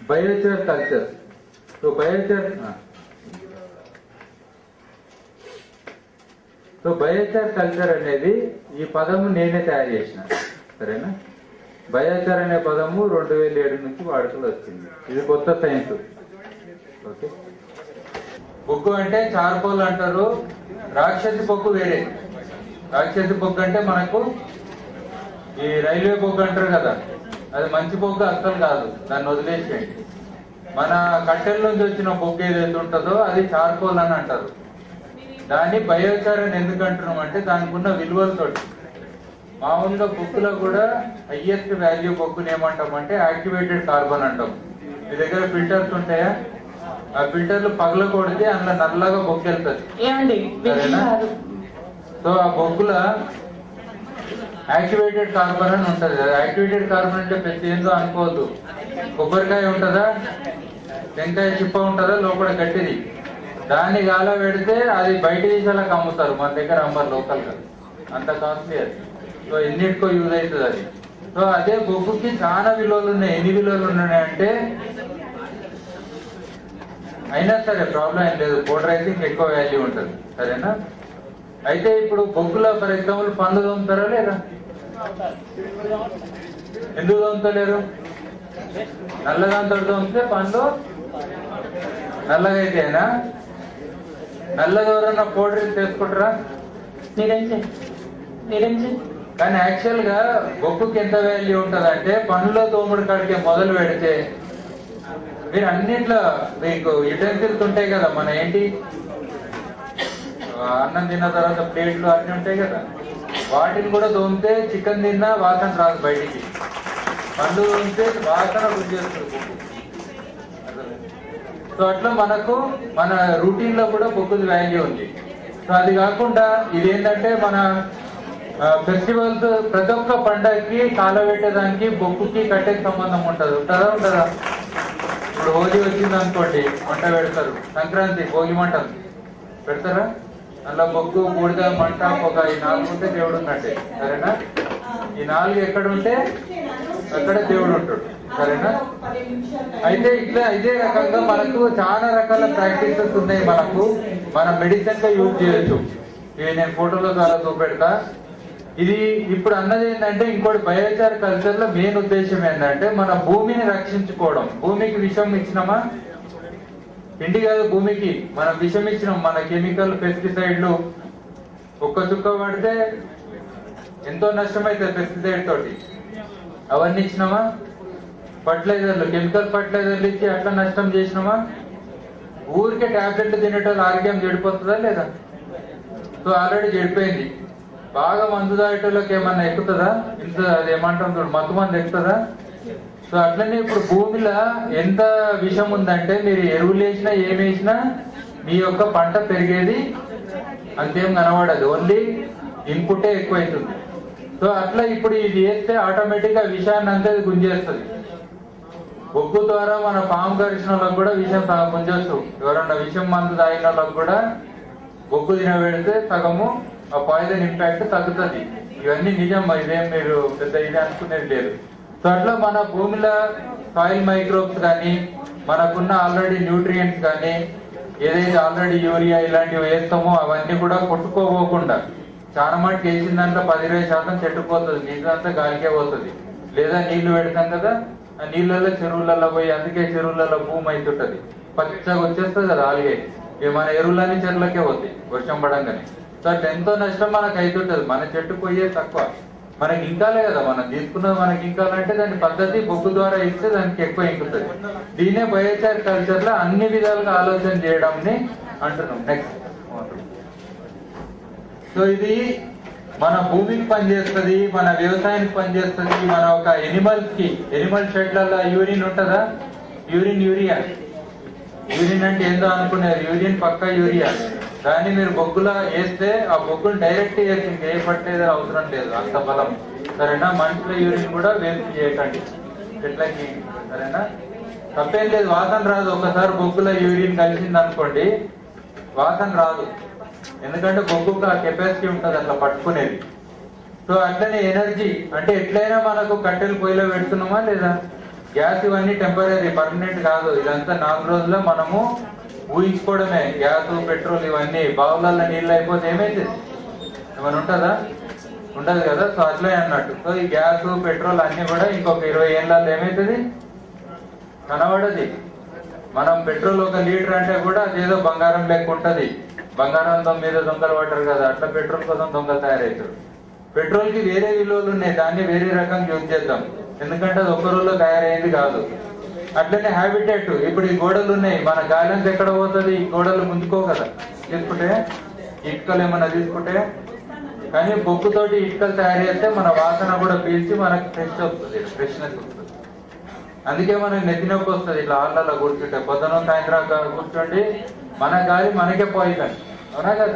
Biochar culture so biochar so biochar culture అనేది ఈ పదము నేనే తయారు చేసిన సరేనా బయోచార్ అనే పదము రెండు వేల ఏడు నుంచి వాడుకలో వచ్చింది ఇది కొత్త సైన్స్ ఓకే బొగ్గు అంటే చార్కోల్ అంటారు రాక్షసి బొగ్గు వేరే రాక్షసి బొగ్గు అంటే మనకు ఈ రైల్వే బొగ్గు అంటారు కదా అది మంచి బొగ్గు అస్సలు కాదు దాన్ని వదిలేసేయండి మన కట్టెల నుంచి వచ్చిన బొగ్గు ఏదైతే ఉంటుందో అది చార్కోల్ అని అంటారు దాన్ని బయోచార్ అని ఎందుకు అంటున్నాం అంటే దానికి ఉన్న విలువలతోటి మామూలుగా బొగ్గులో కూడా హయ్యెస్ట్ వాల్యూ బొగ్గుని ఏమంటాం అంటే యాక్టివేటెడ్ కార్బన్ అంటాం మీ దగ్గర ఫిల్టర్స్ ఉంటాయా ఆ ఫిల్టర్లు పగల కొడితే అందులో నల్లగా బొగ్గు వెళ్తుంది ఏమండి విక్కీ సరేనా? గారు సో ఆ బొగ్గుల యాక్టివేటెడ్ కార్బన్ అని ఉంటది కదా యాక్టివేటెడ్ కార్బన్ అంటే ప్రతి ఏందో అనుకోవద్దు కొబ్బరికాయ ఉంటుందా టెంకాయ చిప్ప ఉంటుందా లోపల గట్టిది దాన్ని గాల పెడితే అది బయట దేశాలకు అమ్ముతారు మన దగ్గర అమ్మరు లోకల్ గా అంత కాస్ట్లీ అది సో ఎన్నిటికో యూజ్ అవుతుంది అది సో అదే బొగ్గుకి చాలా విలువలు ఉన్నాయి ఎన్ని విలువలు ఉన్నాయి అంటే అయినా సరే ప్రాబ్లం ఏం లేదు పోలరైజింగ్ ఎక్కువ వాల్యూ ఉంటుంది సరేనా అయితే ఇప్పుడు బొగ్గులో ఫర్ ఎగ్జాంపుల్ పండ్లు తోముతారా లేదా ఎందుకు తోముతలేరు నల్లదాంతో తోమితే పండ్లు నల్లగా అయితేనా నల్లగా ఎవరన్నా పౌడర్ చేసుకుంటారా నిరంజన్ నిరంజన్ కానీ యాక్చువల్ గా బొగ్గుకి ఎంత వాల్యూ ఉంటది అంటే పండ్లో తోముడు కాడికి మొదలు పెడితే మీరు అన్నిట్లో మీకు యుటెన్సిల్స్ ఉంటాయి కదా మన ఏంటి ఆ, అన్నం తిన్న తర్వాత ప్లేట్లు అన్ని ఉంటాయి కదా వాటిని కూడా తోమితే చికెన్ తిన్నా వాసన రాదు బయటికి పండ్లు తోమితే వాసన గుంజేస్తుంది సో అట్లా మనకు మన రూటీన్ లో కూడా బొగ్గుది వాల్యూ ఉంది సో అది కాకుండా ఇది ఏంటంటే మన ఫెస్టివల్స్ ప్రతి ఒక్క పండగకి కాలబెట్టేదానికి బొగ్గుకి కట్టే సంబంధం ఉంటది ఉంటుందా ఉంటుందా ఇప్పుడు హోలీ వచ్చింది అనుకోండి మంట పెడతారు సంక్రాంతి భోగి మంటలు పెడతారా అలా బొగ్గు బూడిద మంట ఒక ఈ నాలుగు ఉంటే దేవుడు ఉన్నట్టే సరేనా ఈ నాలుగు ఎక్కడ ఉంటే అక్కడ దేవుడు ఉంటాడు సరేనా అయితే ఇట్లా ఇదే రకంగా మనకు చాలా రకాల ప్రాక్టీసెస్ ఉన్నాయి మనకు మన మెడిసిన్ గా యూజ్ చేయొచ్చు ఇవి నేను ఫోటోలో ద్వారా చూపెడతా ఇది ఇప్పుడు అన్నది ఏంటంటే ఇంకోటి బయోచార్ కల్చర్ లో మెయిన్ ఉద్దేశం ఏంటంటే మన భూమిని రక్షించుకోవడం భూమికి విషం ఇచ్చినామా ఇంటి కాదు భూమికి మనం విషం ఇచ్చినాం మన కెమికల్ పెస్టిసైడ్లు ఒక్క చుక్క పడితే ఎంతో నష్టం అవుతుంది పెస్టిసైడ్ తోటి అవన్నీ ఇచ్చినామా ఫర్టిలైజర్లు కెమికల్ ఫర్టిలైజర్లు ఇచ్చి అట్లా నష్టం చేసినామా ఊరికే టాబ్లెట్లు తినేటోళ్ళు ఆరోగ్యం చెడిపోతుందా లేదా సో ఆల్రెడీ చెడిపోయింది బాగా మందు తాగేటోళ్ళకి ఏమన్నా ఎక్కుతుందా ఇంత అది ఏమంటాం చూడు మత్తు మంది ఎక్కుతుందా సో అట్లనే ఇప్పుడు భూమిలో ఎంత విషం ఉందంటే మీరు ఎరువులు వేసినా ఏం వేసినా మీ యొక్క పంట పెరిగేది అంతేం కనబడదు ఓన్లీ ఇన్పుటే ఎక్కువ అవుతుంది సో అట్లా ఇప్పుడు ఇది వేస్తే ఆటోమేటిక్ గా విషాన్ని అంతా ఇది గుంజేస్తుంది బొగ్గు ద్వారా మన పాము కరిచిన వాళ్ళకి కూడా విషం సగం గుంజొచ్చు ఎవరన్నా విషం మందు తాగిన వాళ్ళకి కూడా బొగ్గు తినబెడితే సగము ఆ పాయిజన్ ఇంపాక్ట్ తగ్గుతుంది ఇవన్నీ నిజం ఇదేం మీరు పెద్ద ఇది అనుకునేది లేదు సో అట్లా మన భూమిలో సాయిల్ మైక్రోబ్స్ కానీ మనకున్న ఆల్రెడీ న్యూట్రియంట్స్ కానీ ఏదైతే ఆల్రెడీ యూరియా ఇలాంటివి వేస్తామో అవన్నీ కూడా కొట్టుకోపోకుండా చాలా మటుకు వేసిన దాంట్లో పది ఇరవై శాతం చెట్టుకుపోతుంది మిగతాంతా గాలికే పోతుంది లేదా నీళ్లు పెడతాం కదా ఆ నీళ్ళల్లో చెరువులలో పోయి అందుకే చెరువులలో భూమి అవుతుంటది పచ్చగా వచ్చేస్తుంది కదా ఆలిగే ఇక మన ఎరువులన్నీ చెరువులకే పోతాయి వర్షం పడంగానే సో అట్లా ఎంతో నష్టం మనకు అవుతుంటది మన చెట్టు పోయే తక్కువ మనకి ఇంకాలే కదా మనం తీసుకున్నది మనకి ఇంకాలంటే దాని పద్ధతి బొగ్గు ద్వారా ఇస్తే దానికి ఎక్కువ ఇంకుతుంది దీనే బయోచార్ కల్చర్ లో అన్ని విధాలుగా ఆలోచన చేయడంని అంటున్నాం నెక్స్ట్ సో ఇది మన భూమికి పనిచేస్తుంది మన వ్యవసాయానికి పనిచేస్తుంది మన ఒక ఎనిమల్స్ కి ఎనిమల్ షెడ్లలో యూరిన్ ఉంటుందా యూరిన్ యూరియా యూరిన్ అంటే ఏందో అనుకునేది యూరిన్ పక్క యూరియా దాన్ని మీరు బొగ్గులో వేస్తే ఆ బొగ్గును డైరెక్ట్ వేసి ఇంకా ఏ పట్టేది అవసరం లేదు అంత బలం సరేనా మనుషుల యూరిన్ కూడా వేస్ట్ చేయకండి చెట్లకి సరేనా తప్పేం లేదు వాసన రాదు ఒకసారి బొగ్గులో యూరిన్ కలిసింది అనుకోండి వాసన రాదు ఎందుకంటే బొగ్గుకు ఆ కెపాసిటీ ఉంటుంది అట్లా పట్టుకునేది సో అట్లనే ఎనర్జీ అంటే ఎట్లయినా మనకు కట్టెలు పొయ్యిలో పెడుతున్నామా లేదా గ్యాస్ ఇవన్నీ టెంపరీ పర్మనెంట్ కాదు ఇదంతా నాలుగు రోజుల్లో మనము ఊహించుకోవడమే గ్యాస్ పెట్రోల్ ఇవన్నీ బావులలో నీళ్ళు అయిపోతే ఏమైంది ఏమైనా ఉంటుందా ఉండదు కదా సో అట్లే అన్నట్టు సో ఈ గ్యాస్ పెట్రోల్ అన్ని కూడా ఇంకొక ఇరవై ఏళ్ళలో ఏమవుతుంది కనబడది మనం పెట్రోల్ ఒక లీటర్ అంటే కూడా అదేదో బంగారం లెక్క ఉంటది బంగారం దొంగ మీద దొంగలు పడ్డారు కదా అట్లా పెట్రోల్ కోసం దొంగలు తయారవుతారు పెట్రోల్ కి వేరే విలువలు ఉన్నాయి దాన్ని వేరే రకంగా యూజ్ చేద్దాం ఎందుకంటే అది ఒక్క రోజులో తయారైంది కాదు అట్లనే హ్యాబిటేట్ ఇప్పుడు ఈ గోడలు ఉన్నాయి మన గాలింత ఎక్కడ పోతుంది ఈ గోడలు ముందుకో కదా తీసుకుంటే ఇటుకలు ఏమన్నా తీసుకుంటే కానీ బొగ్గుతోటి ఇటుకలు తయారు చేస్తే మన వాసన కూడా పీల్చి మనకు ఫ్రెష్ వస్తుంది ఫ్రెష్నెస్ వస్తుంది అందుకే మనకి నెత్తి నొప్పి వస్తుంది ఇట్లా ఆళ్ళలో కూర్చుంటే పొద్దున సాయంత్రం గా- కూర్చోండి మన గాలి మనకే పాయిజన్ అవునా కదా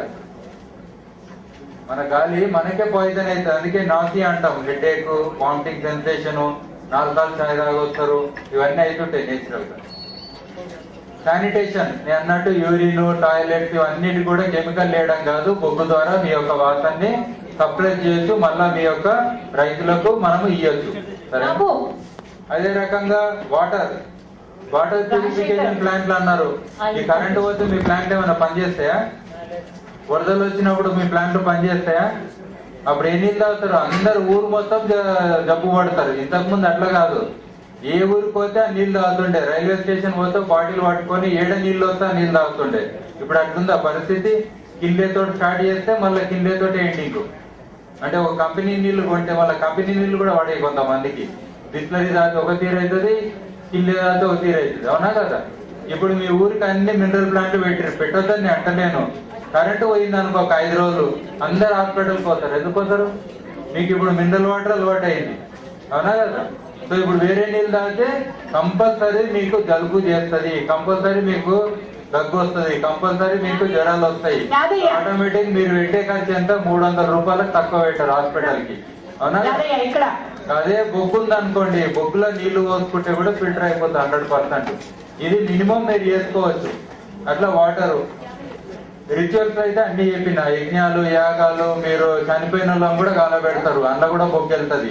మన గాలి మనకే పాయిజన్ అవుతుంది అందుకే నాసి అంటాం హెడేక్ వామిటింగ్ సెన్సేషన్ నాలుగు చాయ్ తాగొస్తారు ఇవన్నీ అవుతుంటాయి నేచురల్ గా శానిటేషన్ నేను అన్నట్టు యూరిన్ టాయిలెట్స్ ఇవన్నిటి కూడా కెమికల్ వేయడం కాదు బొగ్గు ద్వారా మీ యొక్క వాతాన్ని సప్లై చేయొచ్చు మళ్ళా మీ యొక్క రైతులకు మనము ఇయ్యొచ్చు సరే బాబు అదే రకంగా వాటర్ వాటర్ ప్యూరిఫికేషన్ ప్లాంట్లు అన్నారు ఈ కరెంట్ పోతే మీ ప్లాంట్ ఏమైనా పనిచేస్తాయా వరదలు వచ్చినప్పుడు మీ ప్లాంట్లు పనిచేస్తాయా అప్పుడు ఏ నీళ్ళు తాగుతారు అందరు ఊరు మొత్తం జ- జబ్బు పడతారు ఇంతకు ముందు అట్లా కాదు ఏ ఊరికి పోతే ఆ నీళ్ళు తాగుతుండే రైల్వే స్టేషన్ పోతే బాటిల్ పట్టుకొని ఏడ నీళ్ళు వస్తే ఆ నీళ్ళు తాగుతుండే ఇప్పుడు అట్లుందా పరిస్థితి కిందేతో స్టార్ట్ చేస్తే మళ్ళీ కిందేతో ఎండింగ్ అంటే ఒక కంపెనీ నీళ్లు కొంటే వాళ్ళ కంపెనీ నీళ్లు కూడా పడే కొంతమందికి బిస్లరీ తాగితే ఒక తీరు అవుతుంది కిల్లే తాగితే ఒక తీరు అవుతుంది అవునా కదా ఇప్పుడు మీ ఊరికి అన్ని మినరల్ ప్లాంట్లు పెట్టారు పెట్టొద్దని అంటలేను కరెంటు పోయింది అనుకో ఒక ఐదు రోజులు అందరు హాస్పిటల్ పోతారు ఎందుకు పోతారు మీకు ఇప్పుడు మినరల్ వాటర్ అలవాటు అయింది అవునా కదా సో ఇప్పుడు వేరే నీళ్ళు తాగితే కంపల్సరీ మీకు జలుబు చేస్తుంది కంపల్సరీ మీకు దగ్గు వస్తుంది కంపల్సరీ మీకు జ్వరాలు వస్తాయి యాదయ్య. ఆటోమేటిక్ మీరు పెట్టే ఖర్చు ఎంత మూడు వందల రూపాయలకు తక్కువ పెట్టారు హాస్పిటల్ కి అవునా యాదయ్య ఇక్కడ అదే బొగ్గు ఉంది అనుకోండి బొగ్గులో నీళ్లు పోసుకుంటే కూడా ఫిల్టర్ అయిపోతుంది హండ్రెడ్ పర్సెంట్ ఇది మినిమం మీరు చేసుకోవచ్చు అట్లా వాటర్ రిచువల్స్ అయితే అన్ని చెప్పిన యజ్ఞాలు యాగాలు మీరు చనిపోయిన వాళ్ళని కూడా కాలబెడతారు అందులో కూడా బొగ్గు వెళ్తుంది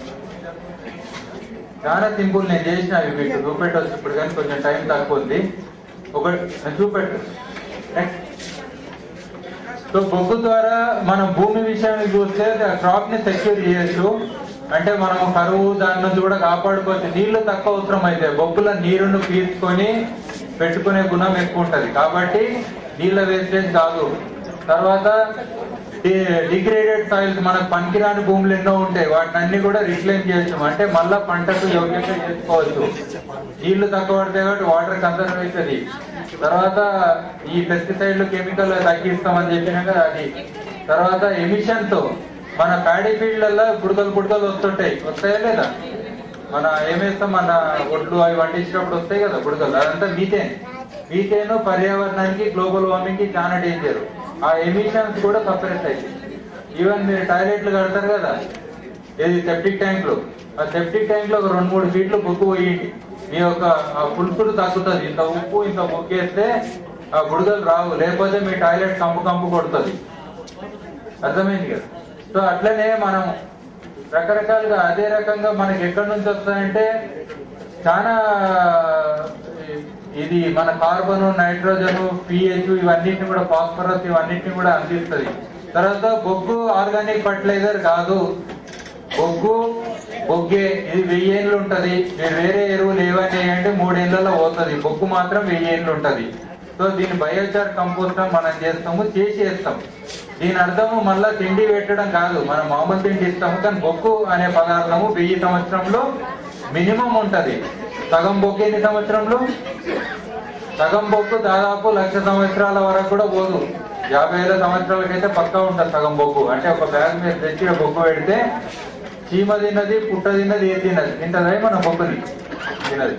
చాలా సింపుల్ నేను చేసిన అవి మీకు చూపెట్టవచ్చు ఇప్పుడు కానీ కొంచెం టైం తక్కువ ఉంది ఒకటి నేను చూపెట్టు నెక్స్ట్ సో బొగ్గు ద్వారా మనం భూమి విషయాన్ని చూస్తే క్రాప్ ని సెక్యూర్ చేయొచ్చు అంటే మనం కరువు దాని నుంచి కూడా కాపాడుకోవచ్చు నీళ్లు తక్కువ అవసరం అయితే బొగ్గుల నీరును పీల్చుకొని పెట్టుకునే గుణం ఎక్కువ ఉంటది కాబట్టి నీళ్ళ వేస్టేజ్ కాదు తర్వాత డిగ్రేడెడ్ సాయిల్స్ మనకు పనికిరాని భూములు ఎన్నో ఉంటాయి వాటిని అన్ని కూడా రిక్లైమ్ చేయొచ్చు అంటే మళ్ళా పంటకు యోగ్యంగా చేసుకోవచ్చు నీళ్లు తక్కువ పడతాయి కాబట్టి వాటర్ కన్సర్వ్ అవుతుంది తర్వాత ఈ పెస్టిసైడ్లు కెమికల్ తగ్గిస్తామని చెప్పినాక అది తర్వాత ఎమిషన్స్ మన ప్యాడీ ఫీల్డ్లలో బుడకలు బుడకలు వస్తుంటాయి వస్తాయా లేదా మన ఏమేస్తాం మన ఒడ్లు అవి వండించినప్పుడు వస్తాయి కదా బుడకలు అదంతా మీథేన్ మీథేన్ పర్యావరణానికి గ్లోబల్ వార్మింగ్ కి చాలా డేంజర్ ఆ ఎమిషన్స్ కూడా సపరేట్ అయ్యి ఈవెన్ మీరు టాయిలెట్లు కడతారు కదా ఏది సెప్టిక్ ట్యాంకులు ఆ సెప్టిక్ ట్యాంక్ లో ఒక రెండు మూడు ఫీట్లు బొగ్గు పోయండి మీ యొక్క ఆ పులుసుడు తగ్గుతుంది ఇంత ఉప్పు ఇంత బొగ్గేస్తే ఆ బుడగలు రావు లేకపోతే మీ టాయిలెట్ కంపు కంపు కొడుతుంది అర్థమైంది కదా సో అట్లనే మనం రకరకాలుగా అదే రకంగా మనకి ఎక్కడి నుంచి వస్తాయంటే చాలా ఇది మన కార్బన్ నైట్రోజన్ పిహెచ్ ఇవన్నిటిని కూడా ఫాస్ఫరస్ ఇవన్నిటిని కూడా అందిస్తుంది తర్వాత బొగ్గు ఆర్గానిక్ ఫర్టిలైజర్ కాదు బొగ్గు బొగ్గే ఇది వెయ్యేళ్ళు ఉంటది మీరు వేరే ఎరువులు ఏవైనా వేయండి మూడేళ్లలో పోతుంది బొగ్గు మాత్రం వెయ్యేళ్ళు ఉంటది సో దీని బయోచార్ కంపోస్ట్ మనం చేస్తాము చేసి వేస్తాం దీని అర్థము మళ్ళా తిండి పెట్టడం కాదు మనం మామూలు తిండి ఇస్తాము కానీ బొగ్గు అనే పదార్థము వెయ్యి సంవత్సరంలో మినిమం ఉంటది సగం బొగ్గు ఎన్ని సంవత్సరంలో సగం బొగ్గు దాదాపు లక్ష సంవత్సరాల వరకు కూడా పోదు యాభై వేల సంవత్సరాలకైతే పక్కా ఉంటుంది సగం బొగ్గు అంటే ఒక బ్యాగ్ మీద తెచ్చిన బొగ్గు పెడితే చీమ తిన్నది పుట్ట తిన్నది ఏ తిన్నది తింటది మన బొగ్గుని తిన్నది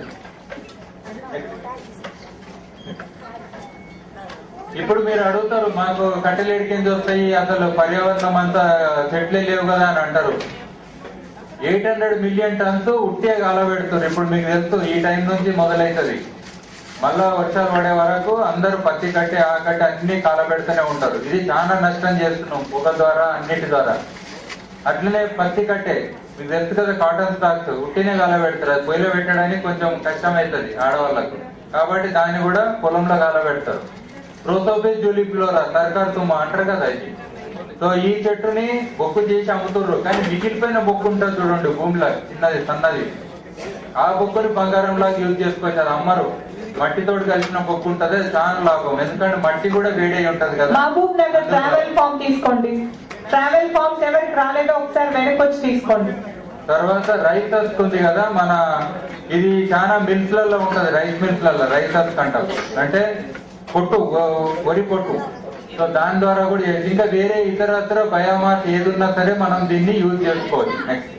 ఇప్పుడు మీరు అడుగుతారు మాకు కట్టెలు కింద వస్తాయి అసలు పర్యావరణం అంతా చెట్లే లేవు కదా అని అంటారు ఎయిట్ హండ్రెడ్ మిలియన్ టన్స్ ఉట్టే కాలబెడుతారు ఇప్పుడు మీకు తెలుసు ఈ టైం నుంచి మొదలవుతుంది మళ్ళా వర్షాలు పడే వరకు అందరూ పత్తి కట్టి ఆ కట్టి అన్ని కాలబెడుతూనే ఉంటారు ఇది చాలా నష్టం చేస్తున్నాం పొగ ద్వారా అన్నిటి ద్వారా అట్లనే పత్తి కట్టే మీకు తెలుసు కదా కాటన్ స్టాక్స్ ఉట్టినే కాలబెడతారు అది పొయ్యిలో పెట్టడానికి కొంచెం కష్టం అవుతుంది ఆడవాళ్ళకు కాబట్టి దాన్ని కూడా పొలంలో కాలబెడతారు ప్రోసోపిస్ జూలిఫ్లోరా సర్కార్ తుమ్మ అంటారు కదా ఇది సో ఈ చెట్టుని బొక్కు చేసి అమ్ముతుర్రు కానీ మిగిలిపోయిన బొక్కు ఉంటుంది చూడండి భూమిలో చిన్నది సన్నది ఆ బొక్కుని బంగారం లాగా యూజ్ చేసుకోవచ్చు అది అమ్మరు మట్టితోటి కలిసిన బొక్కు ఉంటది అది చాలా లాభం ఎందుకంటే మట్టి కూడా వేడి అయి ఉంటది కదా మహబూబ్ నగర్ ట్రావెల్ ఫామ్ తీసుకోండి ట్రావెల్ ఫామ్స్ ఎవరికి రాలేదో ఒకసారి వెనక్కి వచ్చి తీసుకోండి తర్వాత రైస్ హస్క్ ఉంది కదా మన ఇది చాలా మిల్స్ లలో ఉంటది రైస్ మిల్స్ లలో రైస్ హస్క్ అంటాం అంటే పొట్టు ఓ- వరి పొట్టు సో దాని ద్వారా కూడా చేయొచ్చు. ఇంకా వేరే ఇతరత్ర బయోమాస్ ఏది ఉన్నా సరే మనం దీన్ని యూజ్ చేసుకోవచ్చు నెక్స్ట్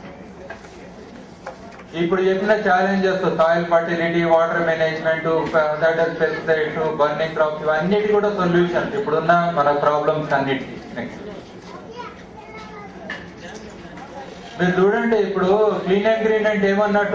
ఇప్పుడు చెప్పిన challenges soil fertility water management hazardous pesticides burning crops ఇవన్నిటి కూడా సొల్యూషన్స్ ఇప్పుడున్న మన ప్రాబ్లమ్స్ అన్నిటికీ నెక్స్ట్ మీరు చూడండి ఇప్పుడు క్లీన్ అండ్ గ్రీన్ అంటే ఏమన్నట్టు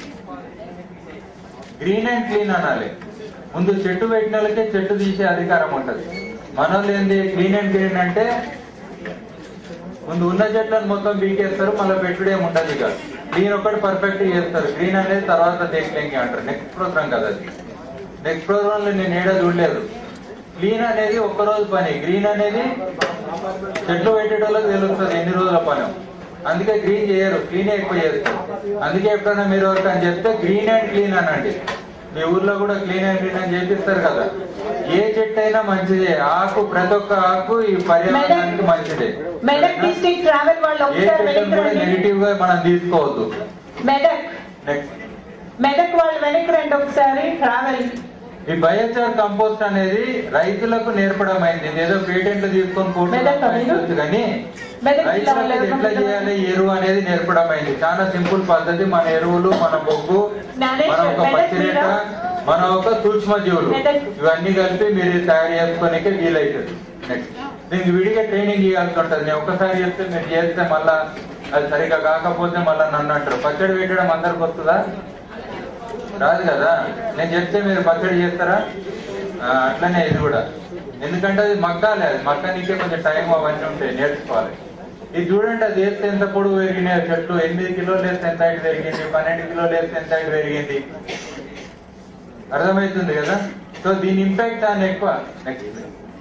గ్రీన్ అండ్ క్లీన్ అనాలి ముందు చెట్టు పెట్టిన వాళ్ళకే చెట్టు తీసే అధికారం ఉంటది మనోళ్ళు ఏంది క్లీన్ అండ్ గ్రీన్ అంటే ముందు ఉన్న చెట్లను మొత్తం బీకేస్తారు మళ్ళీ పెట్టుడే ఉండదు ఇక క్లీన్ ఒకటి పర్ఫెక్ట్ చేస్తారు గ్రీన్ అనేది తర్వాత దేక్లేంగి అంటారు నెక్స్ట్ ప్రోగ్రామ్ కదా అది నెక్స్ట్ ప్రోగ్రామ్ లో నేను ఏడా చూడలేదు క్లీన్ అనేది ఒక్క రోజు పని గ్రీన్ అనేది చెట్లు పెట్టేటోళ్ళకి తెలుస్తుంది ఎన్ని రోజుల పని అందుకే గ్రీన్ చేయరు క్లీన్ ఎక్కువ చేస్తారు అందుకే ఎప్పుడైనా మీరు ఎవరికి అని చెప్తే గ్రీన్ అండ్ క్లీన్ అనండి మీ ఊర్లో కూడా క్లీన్ అండ్ క్లీన్ అని చేపిస్తారు కదా ఏ చెట్టు అయినా మంచిదే ఆకు ప్రతి ఒక్క ఆకు ఈ పర్యావరణానికి మంచిదే మెదక్ డిస్ట్రిక్ట్ ట్రావెల్ వాళ్ళు ఏ ఒకసారి చెట్టును వెనక్కి కూడా రండి నెగిటివ్ గా మనం తీసుకోవద్దు మెదక్ నెక్స్ట్ మెదక్ వాళ్ళు వెనక్కి రండి ఒకసారి ట్రావెల్ ఈ బయోచార్ కంపోస్ట్ అనేది రైతులకు నేర్పడం అయింది ఇది ఏదో పేటెంట్లు తీసుకొని కోర్టులో మెదక్ సంపాదించవచ్చు కానీ మెదక్ జిల్లా రైతులకు వాళ్ళు ఎట్లా చేయాలి ఎరువు అనేది నేర్పడం అయింది చాలా సింపుల్ పద్ధతి మన ఎరువులు మన బొగ్గు జ్ఞానేశ్వర్, మన ఒక మెదక్ పచ్చిరేట మీద. మన ఒక సూక్ష్మ జీవులు మెదక్. ఇవన్నీ కలిపి మీరు తయారు చేసుకోనికే వీలవుతుంది నెక్స్ట్ దీనికి విడిగా ట్రైనింగ్ ఇవ్వాల్సి ఉంటుంది నేను ఒక్కసారి చెప్తే మీరు చేస్తే మళ్ళా అది సరిగా కాకపోతే మళ్ళా నన్ను అంటారు పచ్చడి పెట్టడం అందరికి వస్తుందా రాదు కదా నేను చెప్తే మీరు పచ్చడి చేస్తారా ఆ, అట్లనే ఇది కూడా ఎందుకంటే అది మగ్గాలి అది మగ్గనికే కొంచెం టైం అవన్నీ ఉంటాయి నేర్చుకోవాలి ఇది చూడండి అది వేస్తే ఎంత పొడుగు పెరిగినాయి చెట్లు ఎనిమిది కిలోలు వేస్తే ఎంత హైట్ పెరిగింది పన్నెండు కిలోలు వేస్తే ఎంత హైట్ పెరిగింది అర్థమవుతుంది కదా సో దీని ఇంపాక్ట్ చాలా ఎక్కువ నెక్స్ట్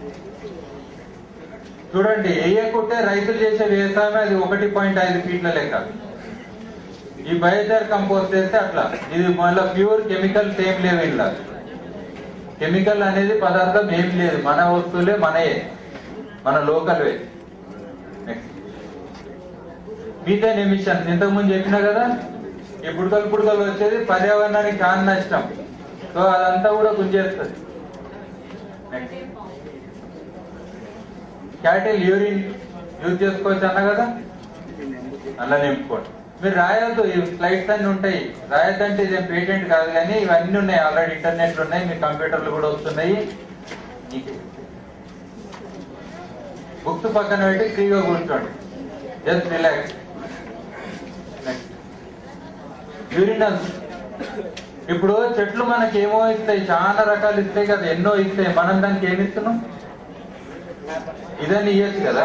చూడండి వేయకుంటే రైతులు చేసే వ్యవసాయం అది ఒకటి పాయింట్ ఐదు ఫీట్ల లెక్క ఈ బయోచార్ కంపోస్ట్ చేస్తే అట్లా ఇది మళ్ళీ ప్యూర్ కెమికల్స్ ఏం లేవు ఇలా కెమికల్ అనేది పదార్థం ఏం లేదు మన వస్తువులే మనయే మన లోకల్వే నెక్స్ట్ మీథేన్ ఎమిషన్స్ ఇంతకుముందు చెప్పినా కదా ఈ బుడకలు బుడకలు వచ్చేది పర్యావరణానికి చాలా నష్టం సో అదంతా కూడా గుంజేస్తుంది నెక్స్ట్ క్యాటిల్ యూరిన్ యూజ్ చేసుకోవచ్చు అన్న కదా అలా నింపుకోండి మీరు రాయొద్దు ఈ స్లైడ్స్ అన్ని ఉంటాయి రాయొద్దంటే ఇదేం పేటెంట్ కాదు కానీ ఇవన్నీ ఉన్నాయి ఆల్రెడీ ఇంటర్నెట్ ఉన్నాయి మీ కంప్యూటర్లు కూడా వస్తున్నాయి బుక్స్ పక్కన పెట్టి ఫ్రీగా కూర్చోండి జస్ట్ రిలాక్స్ యూరినల్స్ ఇప్పుడు చెట్లు మనకి ఏమో ఇస్తాయి చాలా రకాలు ఇస్తాయి కదా ఎన్నో ఇస్తాయి మనం దానికి ఏమి ఇస్తున్నాం ఇదని ఇయ్యచ్చు కదా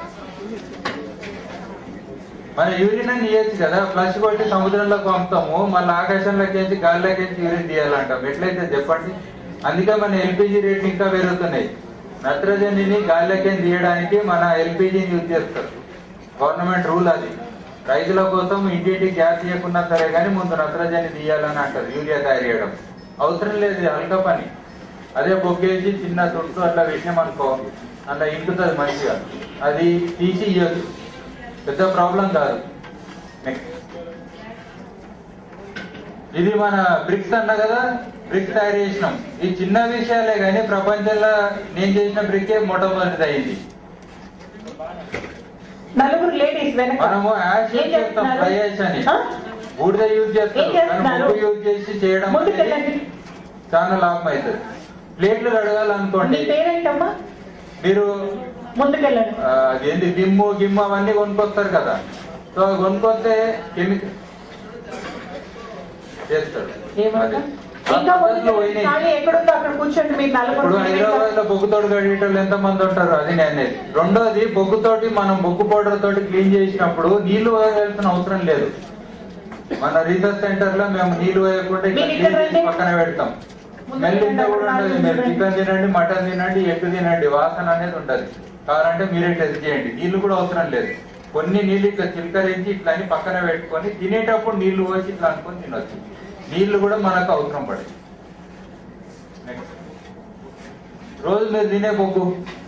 మన యూరిన్ అని ఇయ్యచ్చు కదా ఫ్లష్ కొట్టి సముద్రంలోకి పంపుతాము మళ్ళీ ఆకాశంలోకి వేసి గాలిలోకి వేసి యూరిన్ తీయాలంటాం ఎట్లయితే చెప్పండి అందుకే మన ఎల్పిజి రేట్లు ఇంకా పెరుగుతున్నాయి నత్రజనిని గాలిలోకి తీయడానికి మన ఎల్పిజిని యూజ్ చేస్తారు గవర్నమెంట్ రూల్ అది రైతుల కోసం ఇంటింటి గ్యాస్ తీయకున్నా సరే కానీ ముందు నత్రజని తీయాలని అంటారు యూరియా తయారు చేయడం అవసరం లేదు ఇది అల్క పని అదే బొగ్గేసి చిన్న తుట్టు అట్లా పెట్టినామనుకో అట్లా ఇంటుతుంది మంచిగా అది తీసి ఇవ్వచ్చు పెద్ద ప్రాబ్లం కాదు నెక్స్ట్ ఇది మన బ్రిక్స్ అన్న కదా బ్రిక్స్ తయారు చేసినాం ఈ చిన్న విషయాలే కానీ ప్రపంచంలో నేను చేసిన బ్రిక్కే మొట్టమొదటిది అయింది నలుగురు లేడీస్ వెనక మనము యాష్ ఏం యూజ్ చేస్తాం చేస్తున్నారు? ఫ్రై యాష్ అని ఆ? బూడిద యూజ్ చేస్తాం ఏం చేస్తున్నారు? కానీ యూజ్ చేసి చేయడం అనేది ముందుకెళ్ళండి చాలా లాభం అవుతుంది ప్లేట్లు కడగాలనుకోండి మీ పేరేంటమ్మా మీరు ముందుకెళ్ళండి ఆ, అదేంటి గిమ్ము గిమ్ము అవన్నీ కొనుక్కొస్తారు కదా సో అవి కొనుక్కొస్తే కెమికల్ చేస్తాడు ఏమన్నా? అది. ఆ ఇంకా ముందు పద్ధతులు పోయినాయి ఖాళీ ఎక్కడుందో అక్కడ కూర్చోండి మీరు ఇప్పుడు నలుగురు హైదరాబాద్ లో బొగ్గుతోటి కడిగేటోళ్ళు ఎంత మంది ఉంటారు అది నేను అనేది రెండోది బొగ్గుతోటి మనం బొగ్గు పౌడర్ తోటి క్లీన్ చేసినప్పుడు నీళ్లు వేయాల్సిన అవసరం లేదు మన రీసెర్చ్ సెంటర్ లో మేము నీళ్లు వేయకుండా ఇట్లా మీరు ఇక్కడ clean చేసి రండి. పక్కన పెడతాం స్మెల్ ఇంత కూడా ఉండదు మీరు చికెన్ తినండి మటన్ తినండి ఎగ్ తినండి వాసన అనేది ఉంటది కావాలంటే మీరే టెస్ట్ చేయండి నీళ్లు కూడా అవసరం లేదు కొన్ని నీళ్లు ఇట్లా చిలకరించి ఇట్లా అని పక్కన పెట్టుకొని తినేటప్పుడు నీళ్లు పోసి ఇట్లా అనుకొని తినొచ్చు నీళ్లు కూడా మనకు అవసరం పడదు నెక్స్ట్ రోజు మీరు తినే బొగ్గు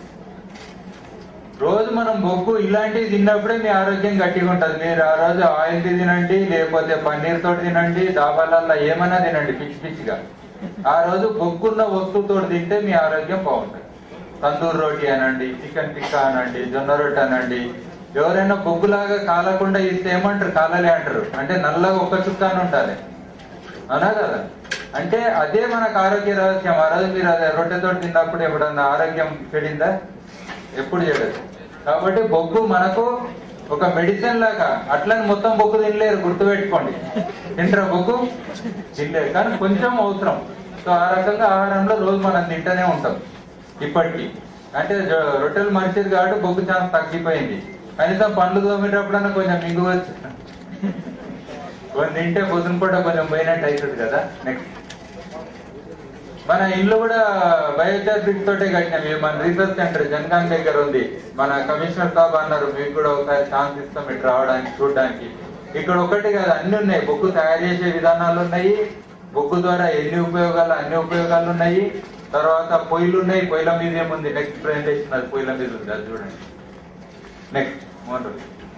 రోజు మనం బొగ్గు ఇలాంటివి తిన్నప్పుడే మీ ఆరోగ్యం గట్టిగా ఉంటుంది మీరు ఆ రోజు ఆయిల్ తినండి లేకపోతే పన్నీర్ తోటి తినండి దాబాలల్లో ఏమైనా తినండి పిచ్చి పిచ్చిగా ఆ రోజు బొగ్గున్న వస్తువుతో తింటే మీ ఆరోగ్యం బాగుంటుంది తందూరు రోటీ అనండి చికెన్ టిక్కా అనండి జొన్న రొట్టె అనండి ఎవరైనా బొగ్గులాగా కాలకుండా ఇస్తే ఏమంటారు కాలలే అంటారు అంటే నల్లగా ఒక్క చుక్క అని ఉండాలి అవునా కదా అంటే అదే మనకు ఆరోగ్య రహస్యం ఆ రోజు మీరు అదే రొట్టెతో తిన్నప్పుడు ఎప్పుడన్నా ఆరోగ్యం చెడిందా ఎప్పుడు చెడదు కాబట్టి బొగ్గు మనకు ఒక మెడిసిన్ లాగా అట్లని మొత్తం బొగ్గు తినలేరు గుర్తుపెట్టుకోండి తింటారా బొగ్గు తినలేరు కానీ కొంచెం అవసరం సో ఆ రకంగా ఆహారంలో రోజు మనం తింటూనే ఉంటాం ఇప్పటికీ అంటే జ- రొట్టెలు మనిషిది కాబట్టి బొగ్గు చాలా తగ్గిపోయింది కనీసం పండ్లు తోమేటప్పుడన్నా కొంచెం మిగువచ్చు కొన్ని తింటే పొద్దున పూట కొంచెం పోయినట్టు అవుతుంది కదా నెక్స్ట్ మన ఇల్లు కూడా బయోచార్ బ్రిక్ తోటే కట్టినాం ఇది మన రీసెర్చ్ సెంటర్ జన్గాన్ దగ్గర ఉంది మన కమిషనర్ సాబ్ అన్నారు మీకు కూడా ఒకసారి ఛాన్స్ ఇస్తాం ఇటు రావడానికి చూడడానికి ఇక్కడ ఒకటి కాదు అన్ని ఉన్నాయి బొగ్గు తయారు చేసే విధానాలు ఉన్నాయి బొగ్గు ద్వారా ఎన్ని ఉపయోగాలు అన్ని ఉపయోగాలు ఉన్నాయి తర్వాత పొయ్యిలు ఉన్నాయి పొయ్యిల మీద ఏముంది నెక్స్ట్ ప్రెజెంటేషన్ అది పొయ్యిల మీద ఉంది అది చూడండి నెక్స్ట్ మోటర్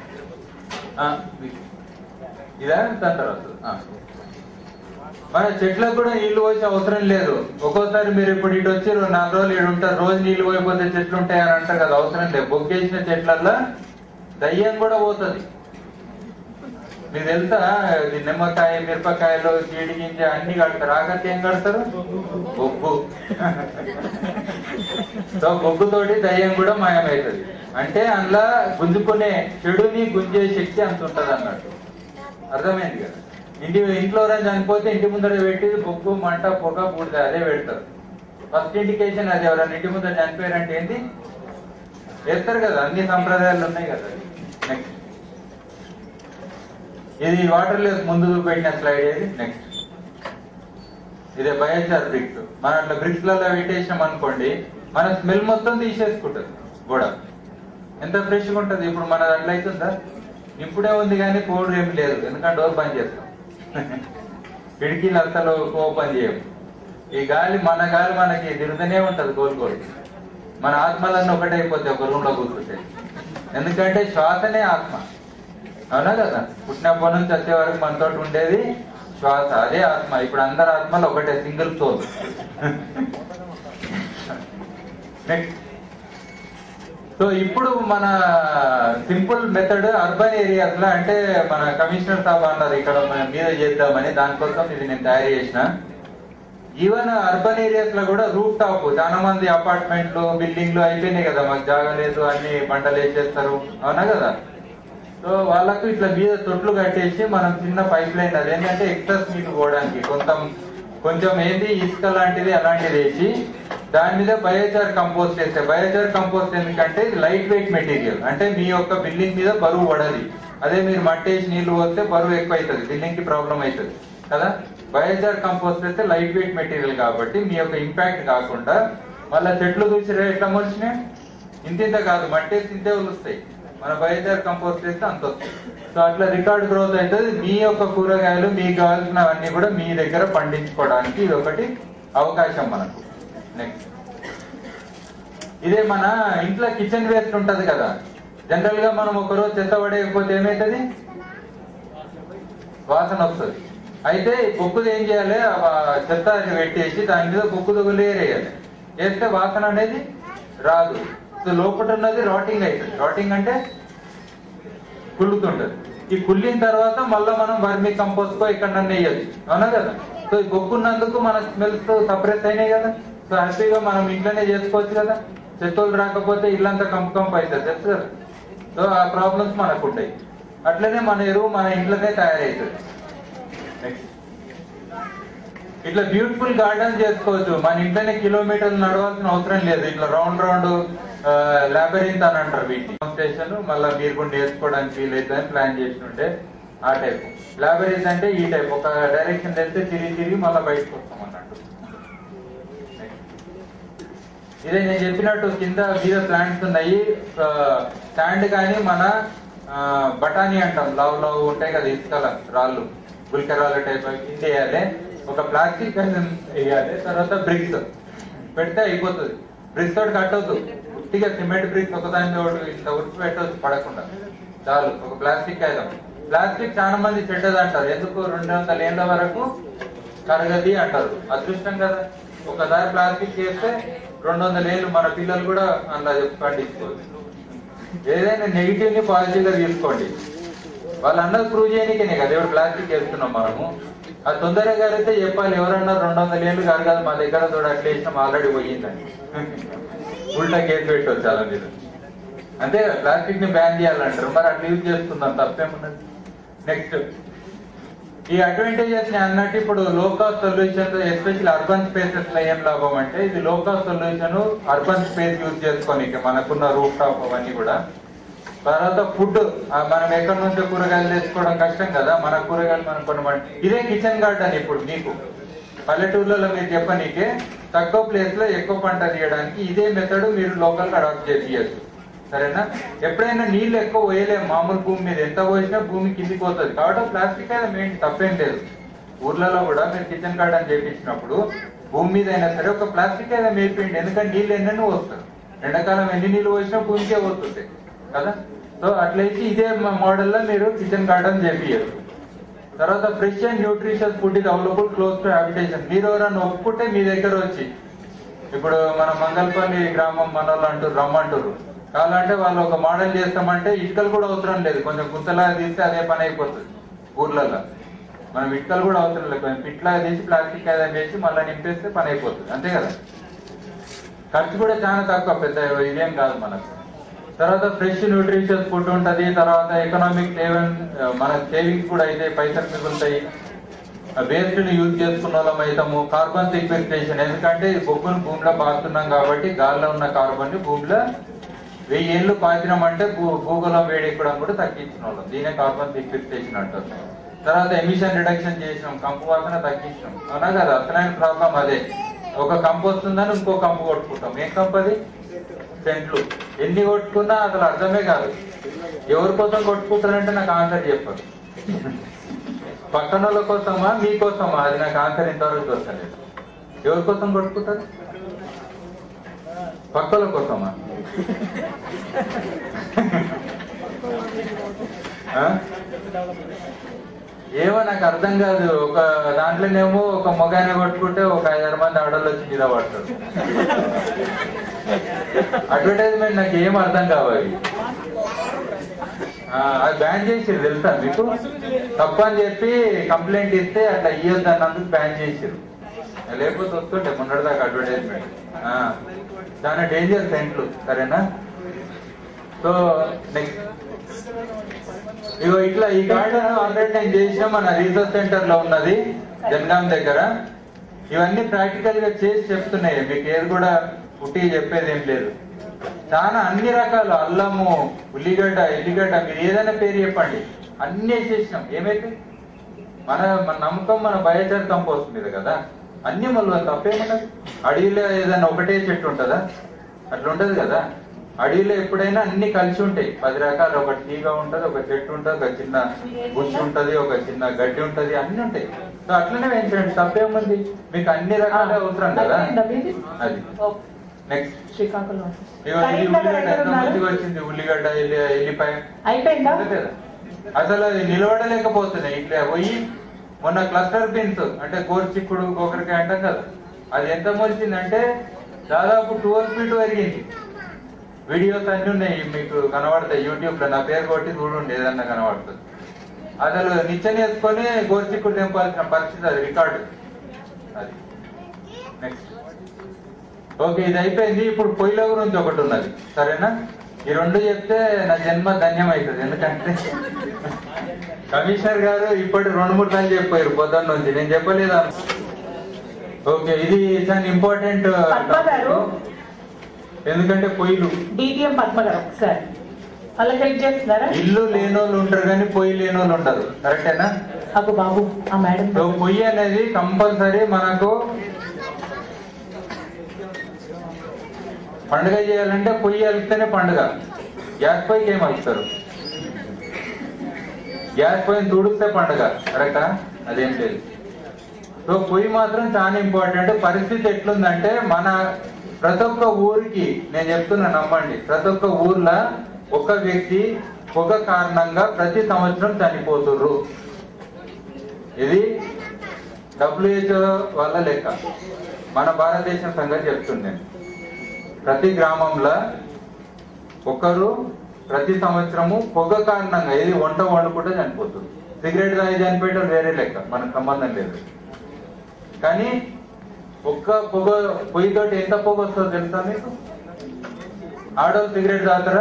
ఇదా దాని తర్వాత ఆ. మన చెట్లకు కూడా నీళ్లు పోసే అవసరం లేదు ఒక్కోసారి మీరు ఇప్పుడు ఇటు వచ్చి రెండు నాలుగు రోజులు ఇటు ఉంటారు రోజు నీళ్లు పోయిపోతే చెట్లు ఉంటాయి అని అంటారు కదా అవసరం లేదు బొక్కేసిన చెట్లల్లో దయ్యం కూడా పోతుంది మీకు తెలుసా ఇది నిమ్మకాయ మిరపకాయలు చీడి గింజ అన్ని కడతారు ఆగత్తి ఏం కడతారు బొగ్గు సో బొగ్గుతోటి దయ్యం కూడా మాయమవుతుంది అంటే అందులో గుంజుకునే చెడుని గుంజే శక్తి అంత ఉంటది అన్నట్టు అర్థమైంది కదా ఇంటి ఇంట్లో ఎవరైనా చనిపోతే ఇంటి ముందర పెట్టి బొగ్గు మంట పొగ పూడితే అదే పెడతారు ఫస్ట్ ఇండికేషన్ అది ఎవరైనా ఇంటి ముందర చనిపోయారంటే ఏంటి వేస్తారు కదా అన్ని సంప్రదాయాలు ఉన్నాయి కదా నెక్స్ట్ ఇది వాటర్ లెస్ ముందు పెట్టిన స్లైడ్ ఏది నెక్స్ట్ ఇదే బయోచార్ బ్రిక్స్ మన అట్లా బ్రిక్స్ లలో పెట్టేసినాం అనుకోండి మన స్మెల్ మొత్తం తీసేసుకుంటది గోడ ఎంత ఫ్రెష్ గా ఉంటది ఇప్పుడు మన అట్లా అవుతుందా ఇప్పుడే ఉంది కానీ పౌడర్ ఏమి లేదు ఎందుకంటే డోర్ బంద్ చేస్తాం కిటికీలు అసలు ఓపెన్ చేయం ఈ గాలి మన గాలి మనకి తిరుగుతూనే ఉంటది గోల్ గోల్ మన ఆత్మలన్నీ ఒకటే అయిపోతాయి ఒక రూమ్ లో కూర్చుంటే ఎందుకంటే శ్వాసనే ఆత్మ అవునా కదా పుట్టినప్పటి నుంచి వచ్చే వరకు మనతో ఉండేది శ్వాస అదే ఆత్మ ఇప్పుడు అందరి ఆత్మలు ఒకటే సింగిల్ సోల్ నెక్స్ట్ సో ఇప్పుడు మన సింపుల్ మెథడ్ అర్బన్ ఏరియాస్ లో అంటే మన కమిషనర్ సాబ్ అన్నారు ఇక్కడ మన మీద చేద్దామని దానికోసం ఇది నేను తయారు చేసిన ఈవెన్ అర్బన్ ఏరియాస్ లో కూడా రూఫ్ టాప్ చాలా మంది అపార్ట్మెంట్లు బిల్డింగ్లు అయిపోయినాయి కదా మాకు జాగా లేదు అన్ని బండలు వేసేస్తారు అవునా కదా సో వాళ్ళకు ఇట్లా మీద తొట్లు కట్టేసి మనం చిన్న పైప్ లైన్ అది ఏంటంటే ఎక్సెస్ నీళ్ళు పోవడానికి కొంత కొంచెం ఏంది ఇసుక లాంటిది అలాంటిది వేసి దాని మీద బయోచార్ కంపోస్ట్ వేస్తే బయోచార్ కంపోస్ట్ ఎందుకంటే ఇది లైట్ వెయిట్ మెటీరియల్ అంటే మీ యొక్క బిల్డింగ్ మీద బరువు పడది అదే మీరు మట్టి వేసి నీళ్లు పోస్తే బరువు ఎక్కువ అవుతుంది బిల్డింగ్ కి ప్రాబ్లం అవుతుంది కదా బయోచార్ కంపోస్ట్ అయితే లైట్ వెయిట్ మెటీరియల్ కాబట్టి మీ యొక్క ఇంపాక్ట్ కాకుండా మళ్ళీ చెట్లు చూసి ఎట్లా మొలిచినాయి ఇంత ఇంత కాదు మట్టి వేసి ఇంతే వస్తాయి మన బయోచార్ కంపోస్ట్ వేస్తే అంత వస్తుంది సో అట్లా రికార్డ్ గ్రోత్ అవుతుంది మీ యొక్క కూరగాయలు మీకు కావాల్సినవన్నీ కూడా మీ దగ్గర పండించుకోవడానికి ఇది ఒకటి అవకాశం మనకు నెక్స్ట్ ఇదే మన ఇంట్లో కిచెన్ వేస్ట్ ఉంటది కదా జనరల్ గా మనం ఒకరోజు చెత్త పడేయకపోతే ఏమైతుంది వాసన వస్తుంది అయితే బొక్కులు ఏం చేయాలి ఆ చెత్త అది పెట్టేసి దాని మీద బొక్కు లేరేయాలి వేస్తే వాసన అనేది రాదు సో లోపల ఉన్నది రాటింగ్ అవుతుంది రాటింగ్ అంటే కుళ్ళుతుంటది ఈ కుళ్ళిన తర్వాత మళ్ళీ మనం వర్మి కంపోస్ట్ కో ఇక్కడ వేయచ్చు అవునా కదా సో ఈ బొక్కున్నందుకు మన స్మెల్స్ సపరేట్ అయినాయి కదా సో హ్యాపీగా మనం ఇంట్లోనే చేసుకోవచ్చు కదా చెత్తలు రాకపోతే ఇల్లంతా కంపు కంపు అవుతుంది తెలుసు కదా సో ఆ ప్రాబ్లమ్స్ మనకు ఉంటాయి అట్లనే మన ఎరువు మన ఇంట్లోనే తయారవుతుంది నెక్స్ట్ ఇట్లా బ్యూటిఫుల్ గార్డెన్ చేసుకోవచ్చు మన ఇంట్లోనే కిలోమీటర్లు నడవాల్సిన అవసరం లేదు ఇట్లా రౌండ్ రౌండ్ లాబరింత్ అని అంటారు వీటిని స్టేషన్ మళ్ళీ మీరు కూడా నేర్చుకోవడానికి వీలైతే ప్లాన్ చేసినట్టే ఆ టైప్ లాబరింత్ అంటే ఈ టైప్ ఒక డైరెక్షన్ వెళ్తే తిరిగి తిరిగి మళ్ళీ బయటకు వస్తాం అన్నట్టు ఇదే నేను చెప్పినట్టు కింద మీద ప్లాంట్స్ ఉన్నాయి స్టాండ్ కానీ మన ఆ, బఠానీ అంటాం లవ్ లవ్ ఉంటాయి కదా ఇసుకల రాళ్ళు గుల్కరాళ్ళ టైప్ కింద వేయాలి ఒక ప్లాస్టిక్ వేయాలి తర్వాత బ్రిక్స్ పెడితే అయిపోతుంది బ్రిక్స్ తోటి కట్టవద్దు ఉట్టిగా సిమెంట్ బ్రిక్స్ ఒకదాని తోటి ఇంత ఉడికి పెట్టవచ్చు పడకుండా చాలు ఒక ప్లాస్టిక్ కాగితం ప్లాస్టిక్ చాలా మంది చెడ్డది అంటారు ఎందుకు రెండు వందల ఏళ్ళ వరకు కరగది అంటారు అదృష్టం కదా ఒకసారి ప్లాస్టిక్ చేస్తే రెండు వందల ఏళ్ళు మన పిల్లలు కూడా అలా పండించుకోవచ్చు ఏదైనా నెగిటివ్ ని పాజిటివ్ గా తీసుకోండి వాళ్ళు అన్నది ప్రూవ్ చేయడానికే కదా ఎవరు ప్లాస్టిక్ వేస్తున్నాం మనము అది తొందరగా అయితే చెప్పాలి ఎవరన్నా రెండు వందల ఏళ్ళు కాదు కదా మా దగ్గర చూడ అట్లా వేసినాం ఆల్రెడీ పోయిందని ఉల్టా కేసు పెట్టవచ్చు చాలా మీరు అంతే కదా ప్లాస్టిక్ ని బ్యాన్ చేయాలంటారు మరి అట్లా యూజ్ చేసుకుందాం తప్పేమున్నది నెక్స్ట్ ఈ అడ్వాంటేజెస్ ని అన్నట్టు ఇప్పుడు low cost solution especial urban spaces లో ఏం లాభం అంటే ఇది low cost solution urban space use చేసుకోనికి మనకున్న రూఫ్ టాప్ అవన్నీ కూడా తర్వాత ఫుడ్ మనం ఎక్కడి నుంచో కూరగాయలు తెచ్చుకోవడం కష్టం కదా మన కూరగాయలు మనం కొనమంటే ఇదే కిచెన్ గార్డెన్ ఇప్పుడు మీకు పల్లెటూర్లలో మీరు చెప్పనీకే తక్కువ ప్లేస్ లో ఎక్కువ పంట తీయడానికి ఇదే మెథడ్ మీరు లోకల్ అడాప్ట్ చేసేయచ్చు సరేనా ఎప్పుడైనా నీళ్లు ఎక్కువ పోయలేము మామూలు భూమి మీద ఎంత పోసినా భూమి కిందికి పోతుంది కాబట్టి ప్లాస్టిక్ అయితే మెయిన్ తప్పేం లేదు ఊర్లలో కూడా మీరు కిచెన్ గార్డెన్ చేపించినప్పుడు భూమి మీద అయినా సరే ఒక ప్లాస్టిక్ అయితే మేపిండి ఎందుకంటే నీళ్ళు ఎన్నెన్నో వస్తారు ఎండాకాలం ఎన్ని నీళ్ళు పోసినా భూమికే పోతుంది కదా సో అట్లయితే ఇదే మోడల్ లో మీరు కిచెన్ గార్డెన్ చేపియచ్చు తర్వాత ఫ్రెష్ అండ్ న్యూట్రిషియస్ ఫుడ్ ఇది అవైలబుల్ క్లోజ్ టు హ్యాబిటేషన్ మీరు ఎవరైనా ఒప్పుకుంటే మీ దగ్గర వచ్చి ఇప్పుడు మన మంగళపల్లి గ్రామం మనోళ్ళు అంటారు రమ్మంటారు కావాలంటే వాళ్ళు ఒక మోడల్ చేస్తామంటే ఇటుకలు కూడా అవసరం లేదు కొంచెం గుంతలా తీస్తే అదే పని అయిపోతుంది ఊర్లలో మనం ఇటుకలు కూడా అవసరం లేదు కొంచెం పిట్లాగా తీసి ప్లాస్టిక్ ఏదైనా వేసి మళ్ళీ నింపేస్తే పని అయిపోతుంది అంతే కదా ఖర్చు కూడా చాలా తక్కువ పెద్ద ఇదేం కాదు మనకు తర్వాత ఫ్రెష్ న్యూట్రిషియస్ ఫుడ్ ఉంటది తర్వాత ఎకనామిక్ సేవింగ్ మన సేవింగ్స్ కూడా అయితే పైసలు మిగులుతాయి వేస్ట్ ని యూజ్ చేసుకున్న వాళ్ళం అవుతాము కార్బన్ సిక్వెస్ట్రేషన్ ఎందుకంటే ఈ బొగ్గును భూమిలో పాతున్నాం కాబట్టి గాల్లో ఉన్న కార్బన్ ని భూమిలో వెయ్యి ఏళ్ళు పాతినామంటే భూ భూగోళం వేడెక్కడం కూడా తగ్గించిన వాళ్ళం దీనే కార్బన్ సిక్వెస్ట్రేషన్ అంటారు తర్వాత ఎమిషన్ రిడక్షన్ చేసినాం కంపు వాసన తగ్గించినాం అవునా కదా అసలైన ప్రాబ్లం అదే ఒక కంపు వస్తుందని ఇంకో కంపు కొట్టుకుంటాం ఏం కంపు అది సెంట్లు ఎన్ని కొట్టుకున్నా అసలు అర్థమే కాదు ఎవరి కోసం కొట్టుకుంటారంటే నాకు ఆన్సర్ చెప్పరు పక్కన వాళ్ళ కోసమా మీకోసమా అది నాకు ఆన్సర్ ఇంతవరకు దొరకలేదు ఎవరి కోసం కొట్టుకుంటారు పక్కల కోసమా ఆ? ఏమో నాకు అర్థం కాదు ఒక దాంట్లోనేమో ఒక మొగాయన కొట్టుకుంటే ఒక ఐదారు మంది ఆడళ్ళు వచ్చి మీద పడతారు అడ్వర్టైజ్మెంట్ నాకు ఏం అర్థం కావాలి ఆ, అది బ్యాన్ చేసిరు తెలుసా మీకు తప్పు అని చెప్పి కంప్లైంట్ ఇస్తే అట్లా ఇయ్యొద్దు అన్నందుకు బ్యాన్ చేసిరు లేకపోతే వస్తుంటే మొన్నటిదాకా అడ్వర్టైజ్మెంట్ ఆ, చాలా డేంజర్ సెంట్లు సరేనా సో నెక్స్ట్ ఇగో ఇట్లా ఈ గార్డెన్ ఆల్రెడీ నేను చేసిన మన రీసెర్చ్ సెంటర్ లో ఉన్నది జనగాం దగ్గర ఇవన్నీ ప్రాక్టికల్ గా చేసి చెప్తున్నాయి మీకు ఏది కూడా పుట్టి చెప్పేది ఏం లేదు చాలా అన్ని రకాలు అల్లము ఉల్లిగడ్డ ఎల్లిగడ్డ మీరు ఏదైనా పేరు చెప్పండి అన్ని వేసేసినాం ఏమైతే మన మన నమ్మకం మన బయోచార్ కంపోస్ట్ మీద కదా అన్ని మళ్ళీ తప్పేమన్నది అడవిలో ఏదైనా ఒకటే చెట్టు ఉంటుందా అట్లా ఉంటది కదా అడవిలో ఎప్పుడైనా అన్ని కలిసి ఉంటాయి పది రకాలు ఒక తీగ ఉంటది ఒక చెట్టు ఉంటది ఒక చిన్న బుష్ ఉంటది ఒక చిన్న గడ్డి ఉంటది అన్ని ఉంటాయి సో అట్లనే పెంచండి తప్పేముంది మీకు అన్ని రకాల అవసరం కదా అయిపోయిందా మీది? అది ఓకే. నెక్స్ట్ శ్రీకాకుళం ఇగో ఇది కరీంనగర్ ఉల్లిగడ్డ ఎక్కడ ఎంత ఉన్నారు? మంచిగా వచ్చింది ఉల్లిగడ్డ ఎల్లి ఎల్లిపాయ అయిపోయిందా అంతే కదా అసలు అది నిలబడలేకపోతున్నాయి ఇట్లా పోయి మొన్న క్లస్టర్ బీన్స్ అంటే గోర్చిక్కుడు గోకరికాయ అంటాం కదా అది ఎంత మొలిచిందంటే దాదాపు ట్వెల్వ్ ఫీట్ పెరిగింది వీడియోస్ అన్ని ఉన్నాయి మీకు కనబడతాయి యూట్యూబ్ లో నా పేరు కొట్టి చూడండి ఏదన్నా కనబడుతుంది అసలు నిచ్చెన వేసుకొని గోర్చిక్కుడు తెంపాల్సిన పరిస్థితి అది రికార్డు అది నెక్స్ట్ ఓకే ఇది అయిపోయింది ఇప్పుడు పొయ్యిల గురించి ఒకటి ఉన్నది సరేనా ఈ రెండు చెప్తే నా జన్మ ధన్యం అవుతుంది ఎందుకంటే కమిషనర్ గారు ఇప్పటి రెండు మూడు సార్లు చెప్పారు పొద్దున్న నుంచి నేను చెప్పలేదు ఓకే ఇది చాలా ఇంపార్టెంట్ పద్మ గారు. ఎందుకంటే పొయ్యిలు డిటిఎం పద్మ గారు ఒకసారి వాళ్ళకి హెల్ప్ చేస్తున్నారా ఇల్లు లేనోళ్ళు ఉంటారు కానీ పొయ్యి లేనోళ్ళు ఉండరు కరెక్టేనా అగు బాబు ఆ మేడం సో పొయ్యి అనేది కంపల్సరీ మనకు పండుగ చేయాలంటే పొయ్యి వెళ్తేనే పండుగ గ్యాస్ పొయ్యికి ఏం వస్తారు గ్యాస్ పొయ్యిని తుడిస్తే పండుగ కరెక్టా అదేం లేదు సో పొయ్యి మాత్రం చాలా ఇంపార్టెంట్ పరిస్థితి ఎట్లుందంటే మన ప్రతి ఒక్క ఊరికి నేను చెప్తున్నా నమ్మండి ప్రతి ఒక్క ఊర్లో ఒక వ్యక్తి పొగ కారణంగా ప్రతి సంవత్సరం చనిపోతుర్రు ఇది డబ్ల్యూహెచ్ఓ వల్ల లెక్క మన భారతదేశం సంగతి చెప్తుంది ప్రతి గ్రామంలో ఒకరు ప్రతి సంవత్సరము పొగ కారణంగా ఏది వంట వండుకుంటే చనిపోతుంది సిగరెట్ తాగి చనిపోయడం వేరే లెక్క మనకు సంబంధం లేదు కానీ ఒక్క పొగ పొయ్యితోటి ఎంత పొగ వస్తుందో తెలుసా మీకు ఆడవాళ్ళు సిగరెట్ తాగుతారా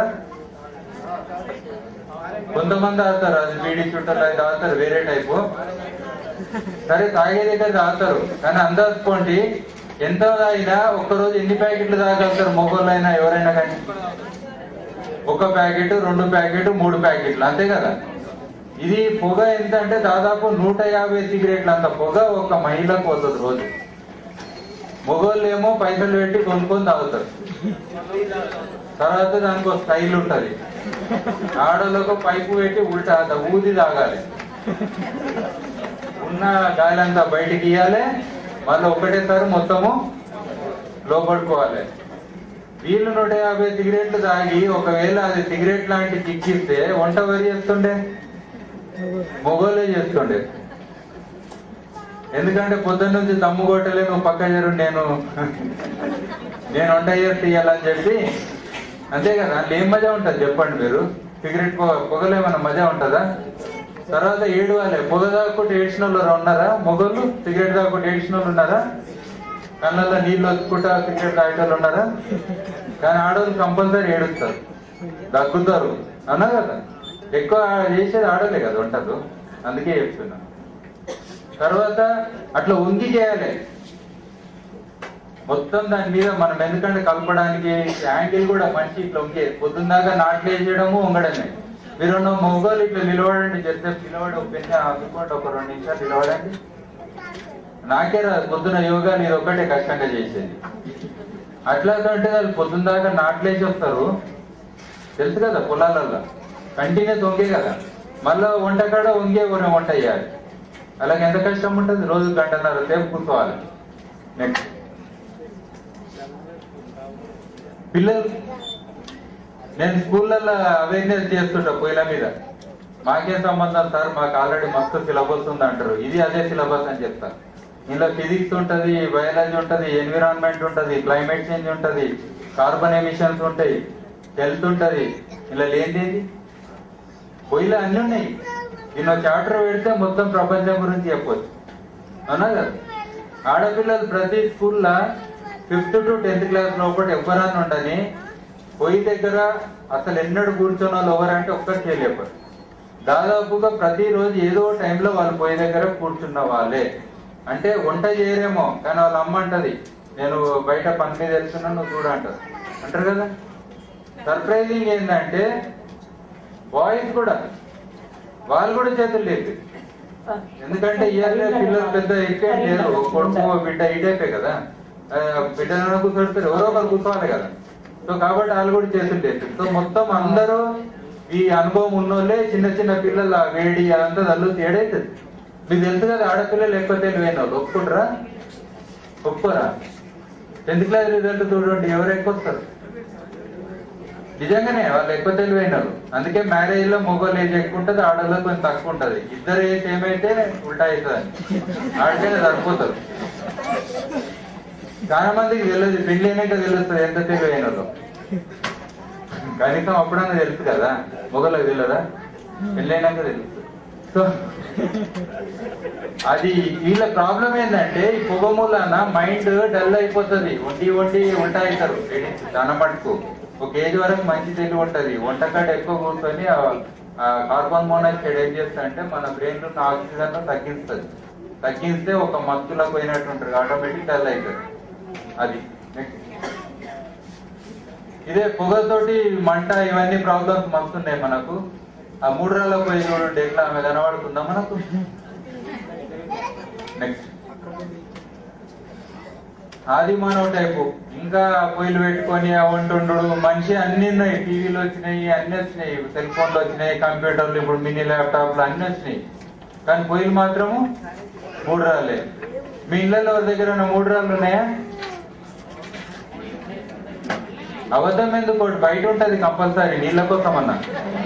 కొంతమంది తాగుతారు అది బీడీ చుట్టలు అది తాగుతారు వేరే టైపు సరే తాగే దగ్గర తాగుతారు కానీ అందాజుకోండి ఎంత తాగినా ఒక్కరోజు ఎన్ని ప్యాకెట్లు తాగలుగుతారు మొగోళ్ళు అయినా ఎవరైనా కానీ ఒక ప్యాకెట్ రెండు ప్యాకెట్ మూడు ప్యాకెట్లు అంతే కదా ఇది పొగ ఎంత అంటే దాదాపు నూట యాభై సిగరెట్లు అంత పొగ ఒక మహిళకు పోతుంది రోజు మొగోళ్ళు ఏమో పైసలు పెట్టి కొనుక్కొని తాగుతారు తర్వాత దానికి ఒక స్టైల్ ఉంటది ఆడోళ్ళకు పైపు పెట్టి ఉల్టా అంత ఊది తాగాలి ఉన్న గాలి అంతా బయటికి ఇయ్యాలి మళ్ళీ ఒకటేసారి మొత్తము లోపడుకోవాలి వీళ్ళు నూట యాభై సిగరెట్లు తాగి ఒకవేళ అది సిగరెట్ లాంటి చిక్కిస్తే వంట వరి చేస్తుండే మొగోళ్ళే చేస్తుండే ఎందుకంటే పొద్దున్న నుంచి దమ్ము కొట్టలే నువ్వు పక్క జరు నేను నేను వంట చేసి తీయాలని చెప్పి అంతే కదా అందులో ఏం మజా ఉంటుంది చెప్పండి మీరు సిగరెట్ పొగ పొగలో ఏమైనా మజా ఉంటుందా తర్వాత ఏడవాలి పొగ దాక్కుంటే ఏడ్చిన వాళ్ళు ఉన్నారా మొగోళ్ళు సిగరెట్ దాక్కుంటే ఏడ్చిన వాళ్ళు ఉన్నారా కళ్ళల్లో నీళ్ళు వచ్చుకుంటా సిగరెట్ తాగే వాళ్ళు ఉన్నారా కానీ ఆడవాళ్ళు కంపల్సరీ ఏడుస్తారు దగ్గుతారు అన్నా కదా ఎక్కువ చేసేది ఆడలే కదా వంటలు అందుకే చెప్తున్నా తర్వాత అట్లా ఉంగి చేయాలి మొత్తం దాని మీద మనం ఎందుకంటే కలపడానికి యాంగిల్ కూడా మంచి ఇట్లా ఉంగే పొద్దున్నాక నాట్లు వేసేయడము వంగడమే మీరు మొగోలు ఇట్లా నిలబడండి చెప్తే నిలబడి ఒక పెద్ద అందుకోండి ఒక రెండు నిమిషాలు నిలబడండి నాకే రాదు పొద్దున యోగా నేను ఒక్కటే కష్టంగా చేసేది అట్లా అంటే వాళ్ళు పొద్దున్న దాకా నాట్లేసి వస్తారు తెలుసు కదా పొలాలలో కంటిన్యూస్ వంగే కదా మళ్ళీ వంట కాడ వంగే కొన్ని వంట చేయాలి అలాగే ఎంత కష్టం ఉంటుంది రోజు గంటన్నర సేపు కూర్చోవాలి నెక్స్ట్ పిల్లలు నేను స్కూళ్ళల్లో అవేర్నెస్ చేస్తుంటా పొయ్యిల మీద మాకేం సంబంధం సార్ మాకు ఆల్రెడీ మస్తు సిలబస్ ఉంది అంటారు ఇది అదే సిలబస్ అని చెప్తారు ఇందులో ఫిజిక్స్ ఉంటది బయాలజీ ఉంటది ఎన్విరాన్మెంట్ ఉంటది క్లైమేట్ చేంజ్ ఉంటది కార్బన్ ఎమిషన్స్ ఉంటాయి హెల్త్ ఉంటది ఇలా లేనిది పొయ్యిలో అన్ని ఉన్నాయి దీని చాప్టర్ పెడితే మొత్తం ప్రపంచం గురించి చెప్పొచ్చు అవునా కదా ఆడపిల్లలు ప్రతి స్కూల్లో ఫిఫ్త్ టు టెన్త్ క్లాస్ లోపల ఎవరన్నా ఉండని పొయ్యి దగ్గర అసలు ఎన్నడు కూర్చొని వాళ్ళు ఎవరంటే ఒక్కరు చేయలేపారు దాదాపుగా ప్రతిరోజు ఏదో టైంలో వాళ్ళు పొయ్యి దగ్గర కూర్చున్న వాళ్ళే అంటే వంట చేయరేమో కానీ వాళ్ళ అమ్మ అంటది నేను బయట పని మీద వెళ్తున్నా నువ్వు చూడ అంటారు అంటారు కదా సర్ప్రైజింగ్ ఏంటంటే బాయ్స్ కూడా వాళ్ళు కూడా చేతులు లేదు ఎందుకంటే ఇయర్లీ పిల్లలు పెద్ద ఎక్కువ లేరు ఒక కొడుకు ఒక బిడ్డ ఈ టైపే కదా ఆ, బిడ్డలను కూర్చోబెడతారు ఎవరో ఒకరు కూర్చోవాలి కదా సో కాబట్టి వాళ్ళు కూడా చేతులు లేదు సో మొత్తం అందరూ ఈ అనుభవం ఉన్నోళ్ళే చిన్న చిన్న పిల్లల ఆ వేడి అదంతా తల్లు తేడైతుంది మీకు తెలుసు కదా ఆడపిల్లలు ఎక్కువ తెలివైన వాళ్ళు ఒప్పుకుంటారా ఒప్పుకోరా టెన్త్ క్లాస్ రిజల్ట్ చూడండి ఎవరు ఎక్కువ వస్తారు నిజంగానే వాళ్ళు ఎక్కువ తెలివైన వాళ్ళు అందుకే మ్యారేజ్ లో మొగోళ్ళు ఏజ్ ఎక్కువ ఉంటుంది ఆడవాళ్ళు కొంచెం తక్కువ ఉంటది ఇద్దరు ఏజ్ ఏమైతే ఉల్టా అవుతుంది ఆడితేనే సరిపోతారు చాలా మందికి తెలియదు పెళ్లి అయినాక తెలుస్తుంది ఎంత తెలివైన వాళ్ళు కనీసం అప్పుడన్నా తెలుసు కదా మొగలకు తెలియదా పెళ్లి అయినాక తెలుస్తుంది సో అది వీళ్ళ ప్రాబ్లం ఏంటంటే ఈ పొగ మూలన మైండ్ డల్ అయిపోతుంది వండి వండి వంట అవుతారు లేడీస్ చాలా మటుకు ఒక ఏజ్ వరకు మంచి తెలివి ఉంటది వంటకాడ ఎక్కువ కూర్చొని ఆ కార్బన్ మోనాక్సైడ్ ఏం చేస్తా అంటే మన బ్రెయిన్ లో ఆక్సిజన్ తగ్గిస్తుంది తగ్గిస్తే ఒక మత్తులో పోయినట్టు ఉంటుంది ఆటోమేటిక్ డల్ అవుతుంది అది నెక్స్ట్ ఇదే పొగతోటి మంట ఇవన్నీ ప్రాబ్లమ్స్ మస్తున్నాయి మనకు ఆ మూడు రాళ్ళ పోయి చూడండి ఎట్లా ఆమె కనబడుతుందా మనకు నెక్స్ట్ ఆది మానవ టైపు ఇంకా పొయ్యిలు పెట్టుకొని ఆ వంటుండు మనిషి అన్ని ఉన్నాయి టీవీలు వచ్చినాయి అన్ని వచ్చినాయి సెల్ ఫోన్లు వచ్చినాయి కంప్యూటర్లు ఇప్పుడు మినీ ల్యాప్టాప్లు అన్ని వచ్చినాయి కానీ పొయ్యిలు మాత్రము మూడు రాళ్ళే మీ ఇళ్ళలో ఎవరి దగ్గర ఉన్న మూడు రాళ్ళు ఉన్నాయా అబద్ధం ఎందుకు ఒకటి బయట ఉంటది కంపల్సరీ నీళ్ళ కోసం అన్నా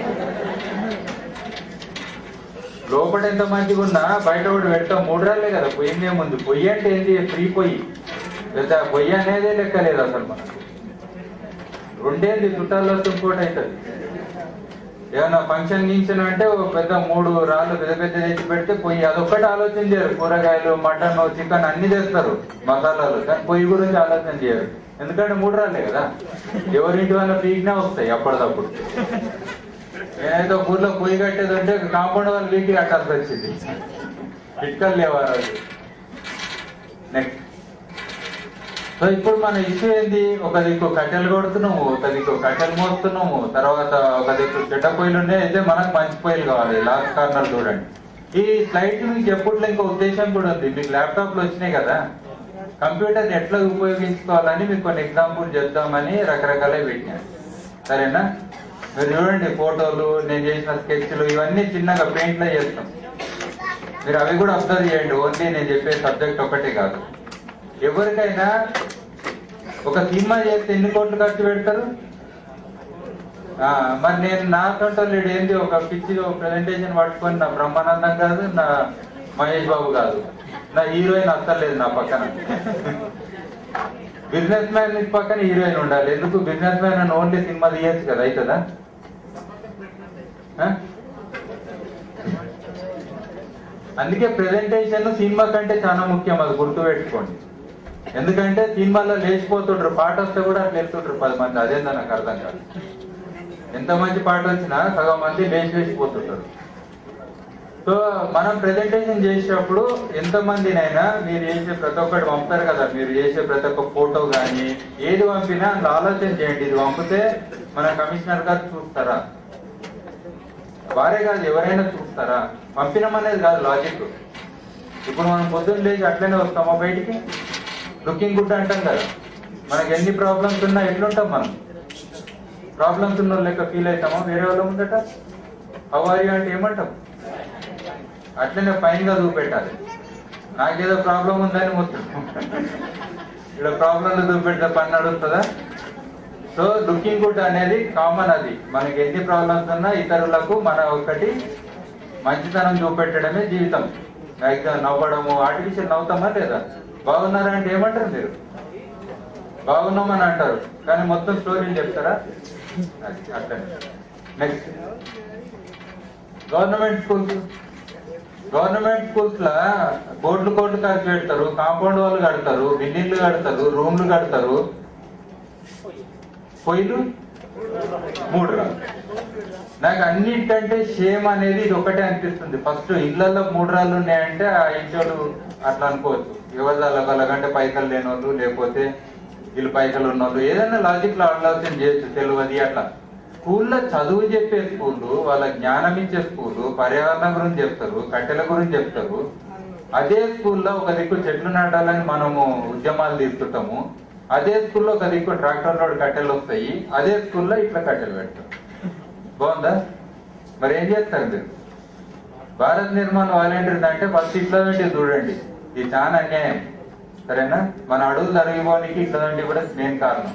లోపల ఎంత మంచిగా ఉన్నా బయట ఒకటి పెడతాం మూడు రాళ్ళే కదా పొయ్యి ఏముంది పొయ్యి అంటే ఏంటి ఫ్రీ పొయ్యి పెద్ద పొయ్యి అనేదే లెక్క లేదు అసలు మనకు రెండేంది చుట్టాల్లో వస్తే ఇంకోటి అవుతుంది ఏమైనా ఫంక్షన్ గించిన అంటే ఒక పెద్ద మూడు రాళ్ళు పెద్ద పెద్ద తెచ్చి పెడితే పొయ్యి అదొక్కటి ఆలోచన చేయరు కూరగాయలు మటన్ చికెన్ అన్ని తెస్తారు మసాలాలు కానీ పొయ్యి గురించి ఆలోచన చేయరు ఎందుకంటే మూడు రాళ్ళే కదా ఎవరింటి వల్ల పీకినా వస్తాయి అప్పటిదప్పుడు నేనైతే ఒక ఊర్లో పొయ్యి కట్టేది అంటే కాంపౌండ్ వాళ్ళు వీకి కట్టాల్సి వచ్చింది ఇటుకలు లేవు ఆ రోజు నెక్స్ట్ సో ఇప్పుడు మన ఇష్యూ ఏంది ఒక దిక్కు కట్టెలు కొడుతున్నాము ఒక దిక్కు కట్టెలు మోస్తున్నాము తర్వాత ఒక దిక్కు చెడ్డ పొయ్యిలు ఉన్నాయి అయితే మనకు మంచి పొయ్యిలు కావాలి లాస్ట్ కార్నర్ చూడండి ఈ స్లైడ్ మీకు చెప్పుట్లో ఇంకో ఉద్దేశం కూడా ఉంది మీకు ల్యాప్టాప్ లో వచ్చినాయి కదా కంప్యూటర్ ఎట్లా ఉపయోగించుకోవాలని మీకు కొన్ని ఎగ్జాంపుల్ చెప్తామని రకరకాల పెట్టినాను సరేనా మీరు చూడండి ఫోటోలు నేను చేసిన స్కెచ్లు ఇవన్నీ చిన్నగా పెయింట్ లో చేస్తాం మీరు అవి కూడా అబ్జర్వ్ చేయండి ఓన్లీ నేను చెప్పే సబ్జెక్ట్ ఒకటే కాదు ఎవరికైనా ఒక సినిమా చేస్తే ఎన్ని కోట్లు ఖర్చు పెడతారు ఆ, మరి నేను నా లేడు ఏంది ఒక పిచ్చి ప్రెజెంటేషన్ పట్టుకొని నా బ్రహ్మానందం కాదు నా మహేష్ బాబు కాదు నా హీరోయిన్ అక్కర్లేదు నా పక్కన బిజినెస్ మ్యాన్ పక్కన హీరోయిన్ ఉండాలి ఎందుకు బిజినెస్ మ్యాన్ అని ఓన్లీ సినిమా తీయచ్చు కదా అవుతుందా ఆ? అందుకే ప్రెజెంటేషన్ సినిమా కంటే చాలా ముఖ్యం అది గుర్తు పెట్టుకోండి ఎందుకంటే సినిమాలో లేచిపోతుండ్రు పాట వస్తే కూడా అట్లా వెళ్తుండ్రు పది మంది అదేందో నాకు అర్థం కాదు ఎంత మంచి పాట వచ్చినా సగం మంది లేచి లేచిపోతుంటారు సో మనం ప్రెజెంటేషన్ చేసేటప్పుడు ఎంత మందినైనా మీరు చేసే ప్రతి ఒక్కటి పంపుతారు కదా మీరు చేసే ప్రతి ఒక్క ఫోటో కానీ ఏది పంపినా అందులో ఆలోచన చేయండి ఇది పంపితే మన కమిషనర్ గారు చూస్తారా వారే కాదు ఎవరైనా చూస్తారా పంపినం అనేది కాదు లాజిక్ ఇప్పుడు మనం పొద్దున్న లేచి అట్లనే వస్తామా బయటికి లుకింగ్ గుడ్ అంటాం కదా మనకి ఎన్ని ప్రాబ్లమ్స్ ఉన్నా ఎట్లుంటాం మనం ప్రాబ్లమ్స్ ఉన్న వాళ్ళు లెక్క ఫీల్ అవుతామా వేరే వాళ్ళ ముందట అవారి అంటే ఏమంటాం అట్లనే ఫైన్ గా చూపెట్టాలి నాకేదో ప్రాబ్లం ఉందని మొత్తం ఇక్కడ ప్రాబ్లంలు చూపెడితే పని నడుస్తుందా సో లుకింగ్ గుడ్ అనేది కామన్ అది మనకి ఎన్ని ప్రాబ్లమ్స్ ఉన్నా ఇతరులకు మన ఒకటి మంచితనం చూపెట్టడమే జీవితం ఎగ్జామ్ నవ్వడము ఆర్టిఫిషియల్ నవ్వుతామా లేదా బాగున్నారా అంటే ఏమంటారు మీరు బాగున్నామని అంటారు కానీ మొత్తం స్టోరీలు చెప్తారా అది అట్లనే next government schools government schools లా కోట్లు కోట్లు ఖర్చు పెడతారు కాంపౌండ్ వాళ్ళు కడతారు బిల్డింగ్లు కడతారు రూమ్లు కడతారు పొయ్యిలు మూడు రాళ్ళు నాకు అన్నిటికంటే షేమ్ అనేది ఇది ఒకటే అనిపిస్తుంది ఫస్ట్ ఇళ్లలో మూడు రాళ్ళు ఉన్నాయంటే ఆ ఇంట్లో అట్లా అనుకోవచ్చు ఎవరి వాళ్ళకంటే పైసలు లేని వాళ్ళు లేకపోతే వీళ్ళు పైసలు ఉన్న వాళ్ళు ఏదైనా లాజిక్ లో ఆలోచన చేయొచ్చు తెలియదు అట్లా స్కూల్లో చదువు చెప్పే స్కూళ్ళు వాళ్ళ జ్ఞానం ఇచ్చే స్కూళ్ళు పర్యావరణం గురించి చెప్తారు కట్టెల గురించి చెప్తారు అదే స్కూల్లో ఒక దిక్కు చెట్లు నాటాలని మనము ఉద్యమాలు తీసుకుంటాము అదే స్కూల్లో ఒక దిక్కు ట్రాక్టర్ లోడ్ కట్టెలు వస్తాయి అదే స్కూల్లో ఇట్లా కట్టెలు పెడతారు బాగుందా మరి ఏం చేస్తారు మీరు భారత్ నిర్మాణ్ వాలంటీర్ అంటే ఫస్ట్ ఇట్లా పెట్టి చూడండి ఇది చాలా అన్యాయం సరేనా మన అడుగులు జరిగిపోనికి ఇట్లా కూడా నేను కారణం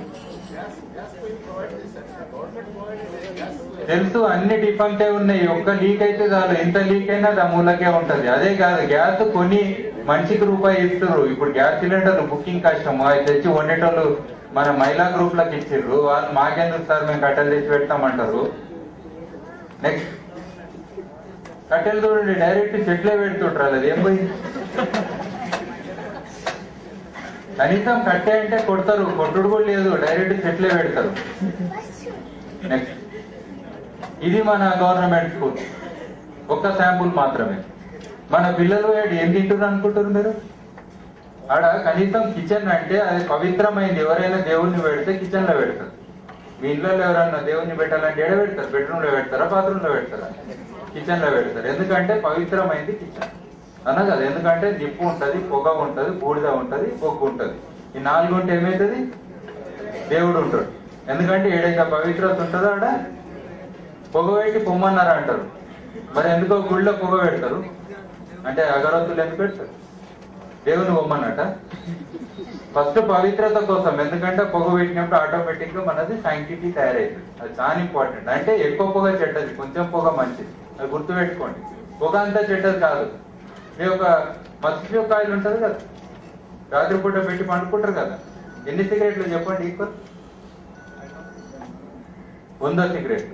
తెలుసు అన్ని డిఫంక్టే ఉన్నాయి ఒక్క లీక్ అయితే చాలు ఎంత లీక్ అయినా అది ఆ మూలకే ఉంటది అదే కాదు గ్యాస్ కొని మనిషికి రూపాయి ఇస్తారు ఇప్పుడు గ్యాస్ సిలిండర్ బుకింగ్ కష్టం అది తెచ్చి వండేటోళ్ళు మన మహిళా గ్రూప్ లకు ఇచ్చిర్రు వాళ్ళు మాకెందుకు సార్ మేము కట్టెలు తెచ్చి పెడతామంటారు నెక్స్ట్ కట్టెలు చూడండి డైరెక్ట్ చెట్లే పెడుతుంటారు అది ఏం పోయి కనీసం కట్టే అంటే కొడతారు కొట్టుడు కూడా లేదు డైరెక్ట్ చెట్లే పెడతారు నెక్స్ట్ ఇది మన గవర్నమెంట్ స్కూల్ ఒక్క శాంపుల్ మాత్రమే మన పిల్లలు ఏడు ఏం తింటున్నారు అనుకుంటారు మీరు ఆడ కనీసం కిచెన్ అంటే అది పవిత్రమైంది ఎవరైనా దేవుణ్ణి పెడితే కిచెన్ లో పెడతారు మీ ఇళ్ళలో ఎవరన్నా దేవుణ్ణి పెట్టాలంటే ఎడ పెడతారు బెడ్రూమ్ లో పెడతారా బాత్రూమ్ లో పెడతారా కిచెన్ లో పెడతారు ఎందుకంటే పవిత్రమైంది కిచెన్ అన్న కదా ఎందుకంటే నిప్పు ఉంటది పొగ ఉంటది బూడిద ఉంటది బొగ్గు ఉంటది ఈ నాలుగు ఉంటే ఏమవుతుంది దేవుడు ఉంటాడు ఎందుకంటే ఏడైతే పవిత్రత ఉంటుందో ఆడ పొగ పెట్టి పొమ్మన్నారు అంటారు మరి ఎందుకో గుళ్ళో పొగ పెడతారు అంటే అగరత్తులు ఎందుకు పెడతారు దేవుని పొమ్మన్నట ఫస్ట్ పవిత్రత కోసం ఎందుకంటే పొగ పెట్టినప్పుడు ఆటోమేటిక్ గా మనది సైంటిఫిక్ తయారైతుంది అది చాలా ఇంపార్టెంట్ అంటే ఎక్కువ పొగ చెడ్డది కొంచెం పొగ మంచిది అది గుర్తు పెట్టుకోండి పొగ అంతా చెడ్డది కాదు ఇది ఒక మత్స్య కాయలు ఉంటది కదా రాత్రిపూట పెట్టి పండుకుంటారు కదా ఎన్ని సిగరెట్లు చెప్పండి ఈక్వల్ వంద సిగరెట్లు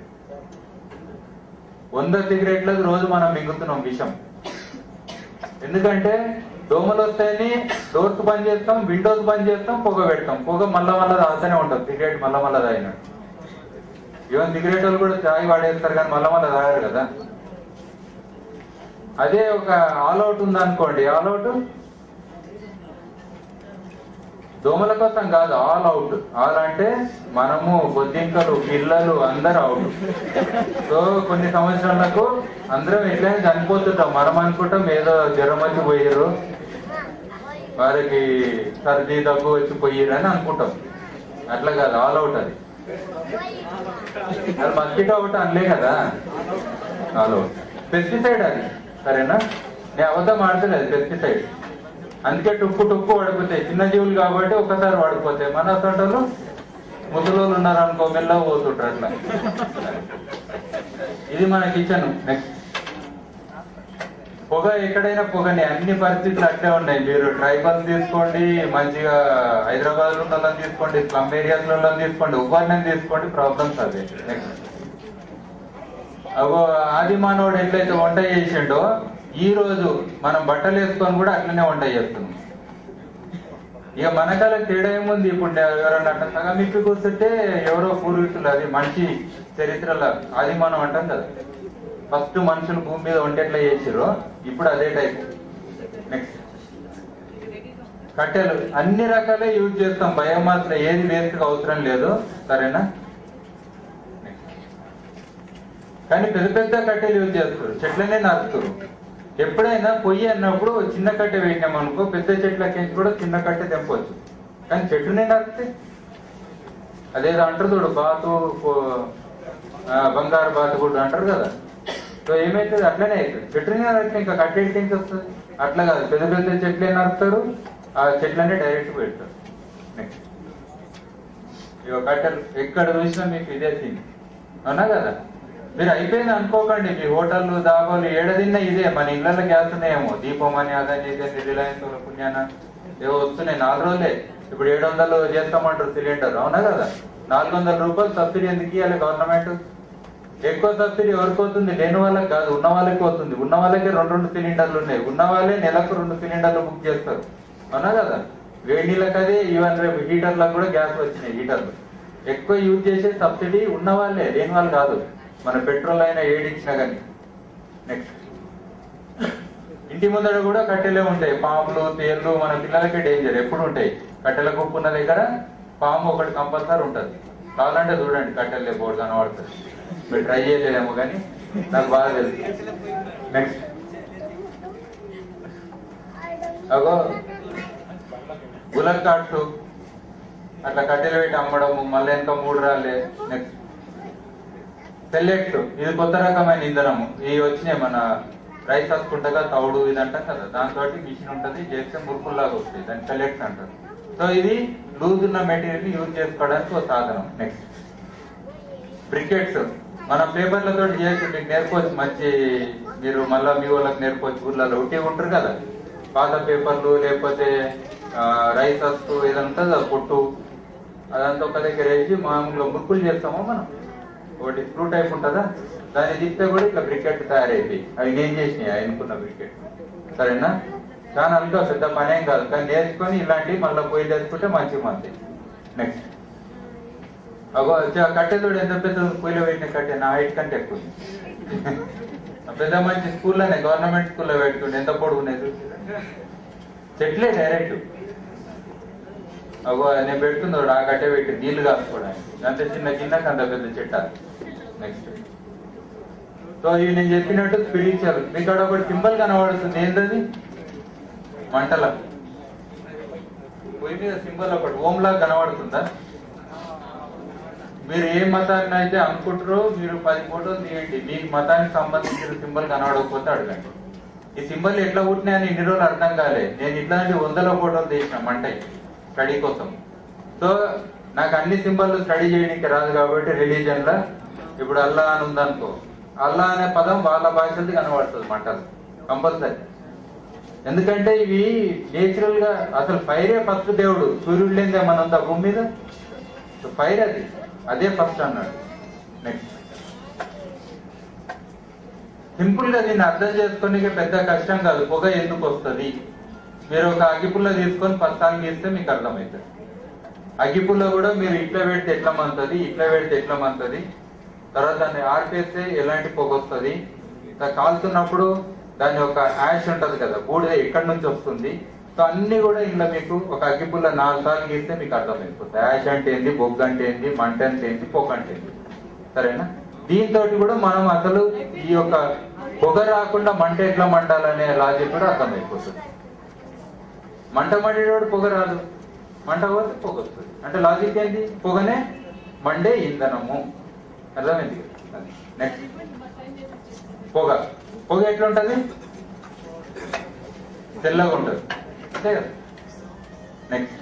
వంద సిగరెట్లకు రోజు మనం మింగుతున్నాం విషం ఎందుకంటే దోమలు వస్తాయని డోర్స్ బంద్ చేస్తాం విండోస్ బంద్ చేస్తాం పొగ పెడతాం పొగ మళ్ళా మళ్ళా తాగుతూనే ఉంటుంది సిగరెట్ మళ్ళా మళ్ళా తాగినట్టు ఈవెన్ సిగరెట్ వాళ్ళు కూడా తాగి వాడేస్తారు కానీ మళ్ళా మళ్ళా తాగారు కదా అదే ఒక ఆల్ అవుట్ ఉందనుకోండి ఆల్ అవుట్ దోమల కోసం కాదు ఆల్ అవుట్ ఆల్ అంటే మనము బొద్దింకలు పిల్లలు అందరు అవుట్ సో కొన్ని సంవత్సరాలకు అందరం ఎట్లయినా చనిపోతుంటాం మనం అనుకుంటాం ఏదో జ్వరం వచ్చి పోయారు వారికి సర్ది దగ్గు వచ్చి పోయారు అని అనుకుంటాం అట్లా కాదు ఆల్ అవుట్ అది అది మస్కిటో ఒకటి అనలే కదా ఆల్ అవుట్ పెస్టిసైడ్ అది సరేనా నేను అబద్ధం ఆడతలేదు పెస్టిసైడ్ అందుకే టుప్పు టుప్పు పడిపోతాయి చిన్న జీవులు కాబట్టి ఒకసారి పడిపోతాయి మన అసలు ముసలోళ్ళు ఉన్నారు అనుకో మెల్ల పోతుంటారు అట్లా ఇది మన కిచెన్ నెక్స్ట్ పొగ ఎక్కడైనా పొగని అన్ని పరిస్థితులు అట్లే ఉన్నాయి మీరు ట్రైబల్ తీసుకోండి మంచిగా హైదరాబాద్ లో ఉన్న వాళ్ళని తీసుకోండి స్లమ్ ఏరియాస్ లో వాళ్ళని తీసుకోండి ఎవరిని తీసుకోండి ప్రాబ్లమ్స్ అదే నెక్స్ట్ అగో ఆది మానవుడు ఎట్లయితే వంట చేసిండో ఈ రోజు మనం బట్టలు వేసుకొని కూడా అట్లనే వంట చేస్తున్నాం ఇక మనకాల తేడా ఏముంది ఇప్పుడు నేను ఎవరన్నా అట్లా సగం ఇప్పి కూర్చుంటే ఎవరో పూర్వీకులు అది మనిషి చరిత్రలో ఆది మనం అంటాం కదా ఫస్ట్ మనుషులు భూమి మీద వంట ఎట్లా చేసిరో ఇప్పుడు అదే టైప్ నెక్స్ట్ కట్టెలు అన్ని రకాలే యూజ్ చేస్తాం బయోమాస్ లో ఏది వేస్ట్ అవసరం లేదు సరేనా కానీ పెద్ద పెద్ద కట్టెలు యూజ్ చేస్తారు చెట్లనే నరుకుతారు ఎప్పుడైనా పొయ్యి అన్నప్పుడు చిన్న కట్టె వేసినాం అనుకో పెద్ద చెట్లకించి కూడా చిన్న కట్టె తెంపవచ్చు కానీ చెట్టునే నరికితే అదేదో అంటారు చూడు బాతు పో- ఆ, బంగారు బాతు కూడా అంటారు కదా సో ఏమైతుంది అట్లనే అవుతుంది చెట్టునే నరికితే ఇంకా కట్టె ఎట్టించి వస్తుంది అట్లా కాదు పెద్ద పెద్ద చెట్లే నరుకుతారు ఆ చెట్లనే డైరెక్ట్ పెడతారు నెక్స్ట్ ఇక కట్టెలు ఎక్కడ చూసినా మీకు ఇదే సీన్ అవునా కదా మీరు అయిపోయింది అనుకోకండి మీ హోటళ్ళు దాబాలు ఏడదిన్నా ఇదే మన ఇళ్ళలో గ్యాస్ ఉన్నాయేమో దీపం అని అదని ఇదని రిలయన్స్ పుణ్యాన ఏవో వస్తున్నాయి నాలుగు రోజులే ఇప్పుడు ఏడు వందలు చేస్తామంటారు సిలిండర్ అవునా కదా నాలుగు వందల రూపాయలు సబ్సిడీ ఎందుకు ఇవ్వాలి గవర్నమెంట్ ఎక్కువ సబ్సిడీ ఎవరికి అవుతుంది లేని వాళ్ళకి కాదు ఉన్న వాళ్ళకి అవుతుంది ఉన్న వాళ్ళకి రెండు రెండు సిలిండర్లు ఉన్నాయి ఉన్న వాళ్ళే నెలకు రెండు సిలిండర్లు బుక్ చేస్తారు అవునా కదా వేడి నీళ్ళకి అదే ఈవెన్ రేపు హీటర్లకు కూడా గ్యాస్ వచ్చినాయి హీటర్లు ఎక్కువ యూజ్ చేసే సబ్సిడీ ఉన్న వాళ్ళే లేని వాళ్ళు కాదు మన పెట్రోల్ అయినా ఏడిచ్చినా కానీ నెక్స్ట్ ఇంటి ముందర కూడా కట్టెలే ఉంటాయి పాములు తేళ్లు మన పిల్లలకి డేంజర్ ఎప్పుడు ఉంటాయి కట్టెల కుప్పు ఉన్న దగ్గర పాము ఒకటి కంపల్సరీ ఉంటది కావాలంటే చూడండి కట్టెలు బోర్డు కనబడుతుంది మీరు ట్రై చేయలేదేమో కానీ నాకు బాగా తెలుసు నెక్స్ట్ అగో గులక్ కార్డ్స్ అట్లా కట్టెలు పెట్టి అమ్మడం మళ్ళీ ఇంకా మూడు రాలే నెక్స్ట్ పెల్లెట్స్ ఇది కొత్త రకమైన ఇంధనము ఇవి వచ్చినాయి మన రైస్ వస్తుండగా తౌడు ఇది అంటాం కదా దాంతో మిషన్ ఉంటది చేస్తే మురుకుల్లాగా వస్తాయి దాన్ని పెల్లెట్స్ అంటారు సో ఇది లూజ్ ఉన్న మెటీరియల్ యూజ్ చేసుకోవడానికి ఒక సాధనం నెక్స్ట్ బ్రికెట్స్ మనం పేపర్లతో చేసి మీకు నేర్పవచ్చు మంచి మీరు మళ్ళా మీ వాళ్ళకి నేర్పవచ్చు ఊర్లలో ఉట్టి ఉంటారు కదా పాత పేపర్లు లేకపోతే ఆ, రైస్ వస్తు ఏదంతా ఉంటుంది కదా పొట్టు అదంతా ఒక దగ్గర వేసి మామూలుగా మురుకులు చేస్తామో మనం ఒకటి స్క్రూ టైప్ ఉంటుందా దాన్ని తీస్తే కూడా ఇట్లా బ్రికెట్ తయారైపోయి అవి నేను చేసినాయి ఆయనకున్న బ్రికెట్ సరేనా చాలా అనుకో పెద్ద పని ఏం కాదు కానీ నేర్చుకొని ఇలాంటివి మళ్ళీ పోయి నేర్చుకుంటే మంచిగా మంది నెక్స్ట్ అగో చ- కట్టె చూడు ఎంత పెద్ద పొయ్యిలో పెట్టిన కట్టె నా హైట్ కంటే ఎక్కువ ఉంది. పెద్ద మంచి స్కూల్లోనే గవర్నమెంట్ స్కూల్లో పెట్టుకుంటే ఎంత పొడుగునే చూసి చెట్లే డైరెక్ట్ అగో నేను పెడుతున్నాడు ఆ కట్టే పెట్టి నీళ్లు కాసుకోవడానికి అంత చిన్న కిందకి అంత పెద్ద చెట్ట నెక్స్ట్ సో ఇవి నేను చెప్పినట్టు స్పిరిచువల్ మీకు ఇక్కడ ఒకటి సింబల్ కనబడుతుంది ఏంటది మంటల పొయ్యి మీద సింబల్ ఒకటి ఓం లాగా కనబడుతుందా మీరు ఏ మతాన్ని అయితే అనుకుంటారో మీరు పది ఫోటోలు తీయండి మీకు మతానికి సంబంధించిన సింబల్ కనబడకపోతే అడగండి ఈ సింబల్ ఎట్లా పుట్టినాయని ఇన్ని రోజులు అర్థం కాలే నేను ఇట్లాంటి వందల ఫోటోలు తీసిన మంటై స్టడీ కోసం సో నాకు అన్ని సింబల్ స్టడీ చేయడానికి రాదు కాబట్టి రిలీజన్ లో ఇప్పుడు అల్లా అని ఉందనుకో అల్లా అనే పదం వాళ్ళ భాషది కనబడుతుంది మంటలు కంపల్సరీ ఎందుకంటే ఇవి నేచురల్ గా అసలు ఫైరే ఫస్ట్ దేవుడు సూర్యుడు లేదే మనంతా భూమి మీద సో ఫైర్ అది అదే ఫస్ట్ అన్నాడు నెక్స్ట్ సింపుల్ గా దీన్ని అర్థం చేసుకోనికి పెద్ద కష్టం కాదు పొగ ఎందుకు వస్తుంది మీరు ఒక అగ్గిపుల్ల తీసుకొని పత్తాలు గీస్తే మీకు అర్థమవుతుంది అగ్గిపుల్ల కూడా మీరు ఇట్లా పెడితే ఎట్లా మంతది ఇట్లా పెడితే ఎట్లా మంతది తర్వాత దాన్ని ఆర్పేస్తే ఎలాంటి పొగ వస్తుంది ఇట్లా కాలుతున్నప్పుడు దాని ఒక యాష్ ఉంటది కదా బూడిద ఎక్కడి నుంచి వస్తుంది సో అన్ని కూడా ఇంట్లో మీకు ఒక అగ్గిపుల్ల నాలుగు సార్లు గీస్తే మీకు అర్థమైపోతుంది యాష్ అంటే ఏంది బొగ్గు అంటే ఏంది మంట అంటే ఏంది పొగ అంటే ఏంది సరేనా దీంతో కూడా మనం అసలు ఈ యొక్క పొగ రాకుండా మంట ఎట్లా మండాలనే లాజిక్ కూడా అర్థమైపోతుంది మంట మండేవాడు పొగ రాదు మంట పోతే పొగ వస్తుంది అంటే లాజిక్ ఏంటి పొగనే మండే ఇంధనము అర్థమైంది నెక్స్ట్ పొగ పొగ ఎట్లుంటది తెల్లగా ఉంటది అంతే కదా నెక్స్ట్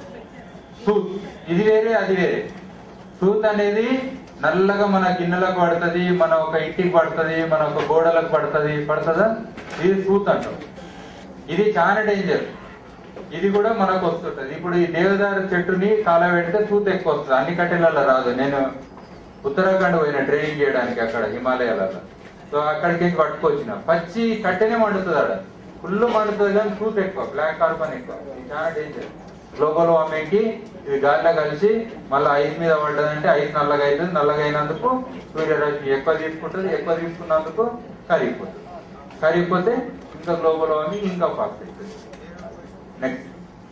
సూత్ ఇది వేరే అది వేరే సూత్ అనేది నల్లగా మన గిన్నెలకు పడుతుంది మన ఒక ఇంటికి పడుతుంది మన ఒక గోడలకు పడుతుంది పడుతుందా ఇది సూత్ అంటాం ఇది చాలా డేంజర్ ఇది కూడా మనకు వస్తుంటది ఇప్పుడు ఈ దేవదారు చెట్టుని కాలబెడితే సూత్ ఎక్కువ వస్తుంది అన్ని కట్టెలలో రాదు నేను ఉత్తరాఖండ్ పోయిన ట్రైనింగ్ చేయడానికి అక్కడ హిమాలయాలలో సో అక్కడికి పట్టుకొచ్చిన పచ్చి కట్టెనే మండుతుంది ఆడ ఫుల్ మండుతుంది కానీ సూత్ ఎక్కువ బ్లాక్ కార్బన్ ఎక్కువ ఇది చాలా డేంజర్ గ్లోబల్ వార్మింగ్ కి ఇది గాలిలో కలిసి మళ్ళీ ఐస్ మీద పడ్డదంటే ఐస్ నల్లగా అవుతుంది నల్లగా అయినందుకు సూర్యరశ్మి ఎక్కువ తీసుకుంటుంది ఎక్కువ తీసుకున్నందుకు కరిగిపోతుంది కరిగిపోతే ఇంకా గ్లోబల్ వార్మింగ్ ఇంకా ఫాస్ట్ అవుతుంది next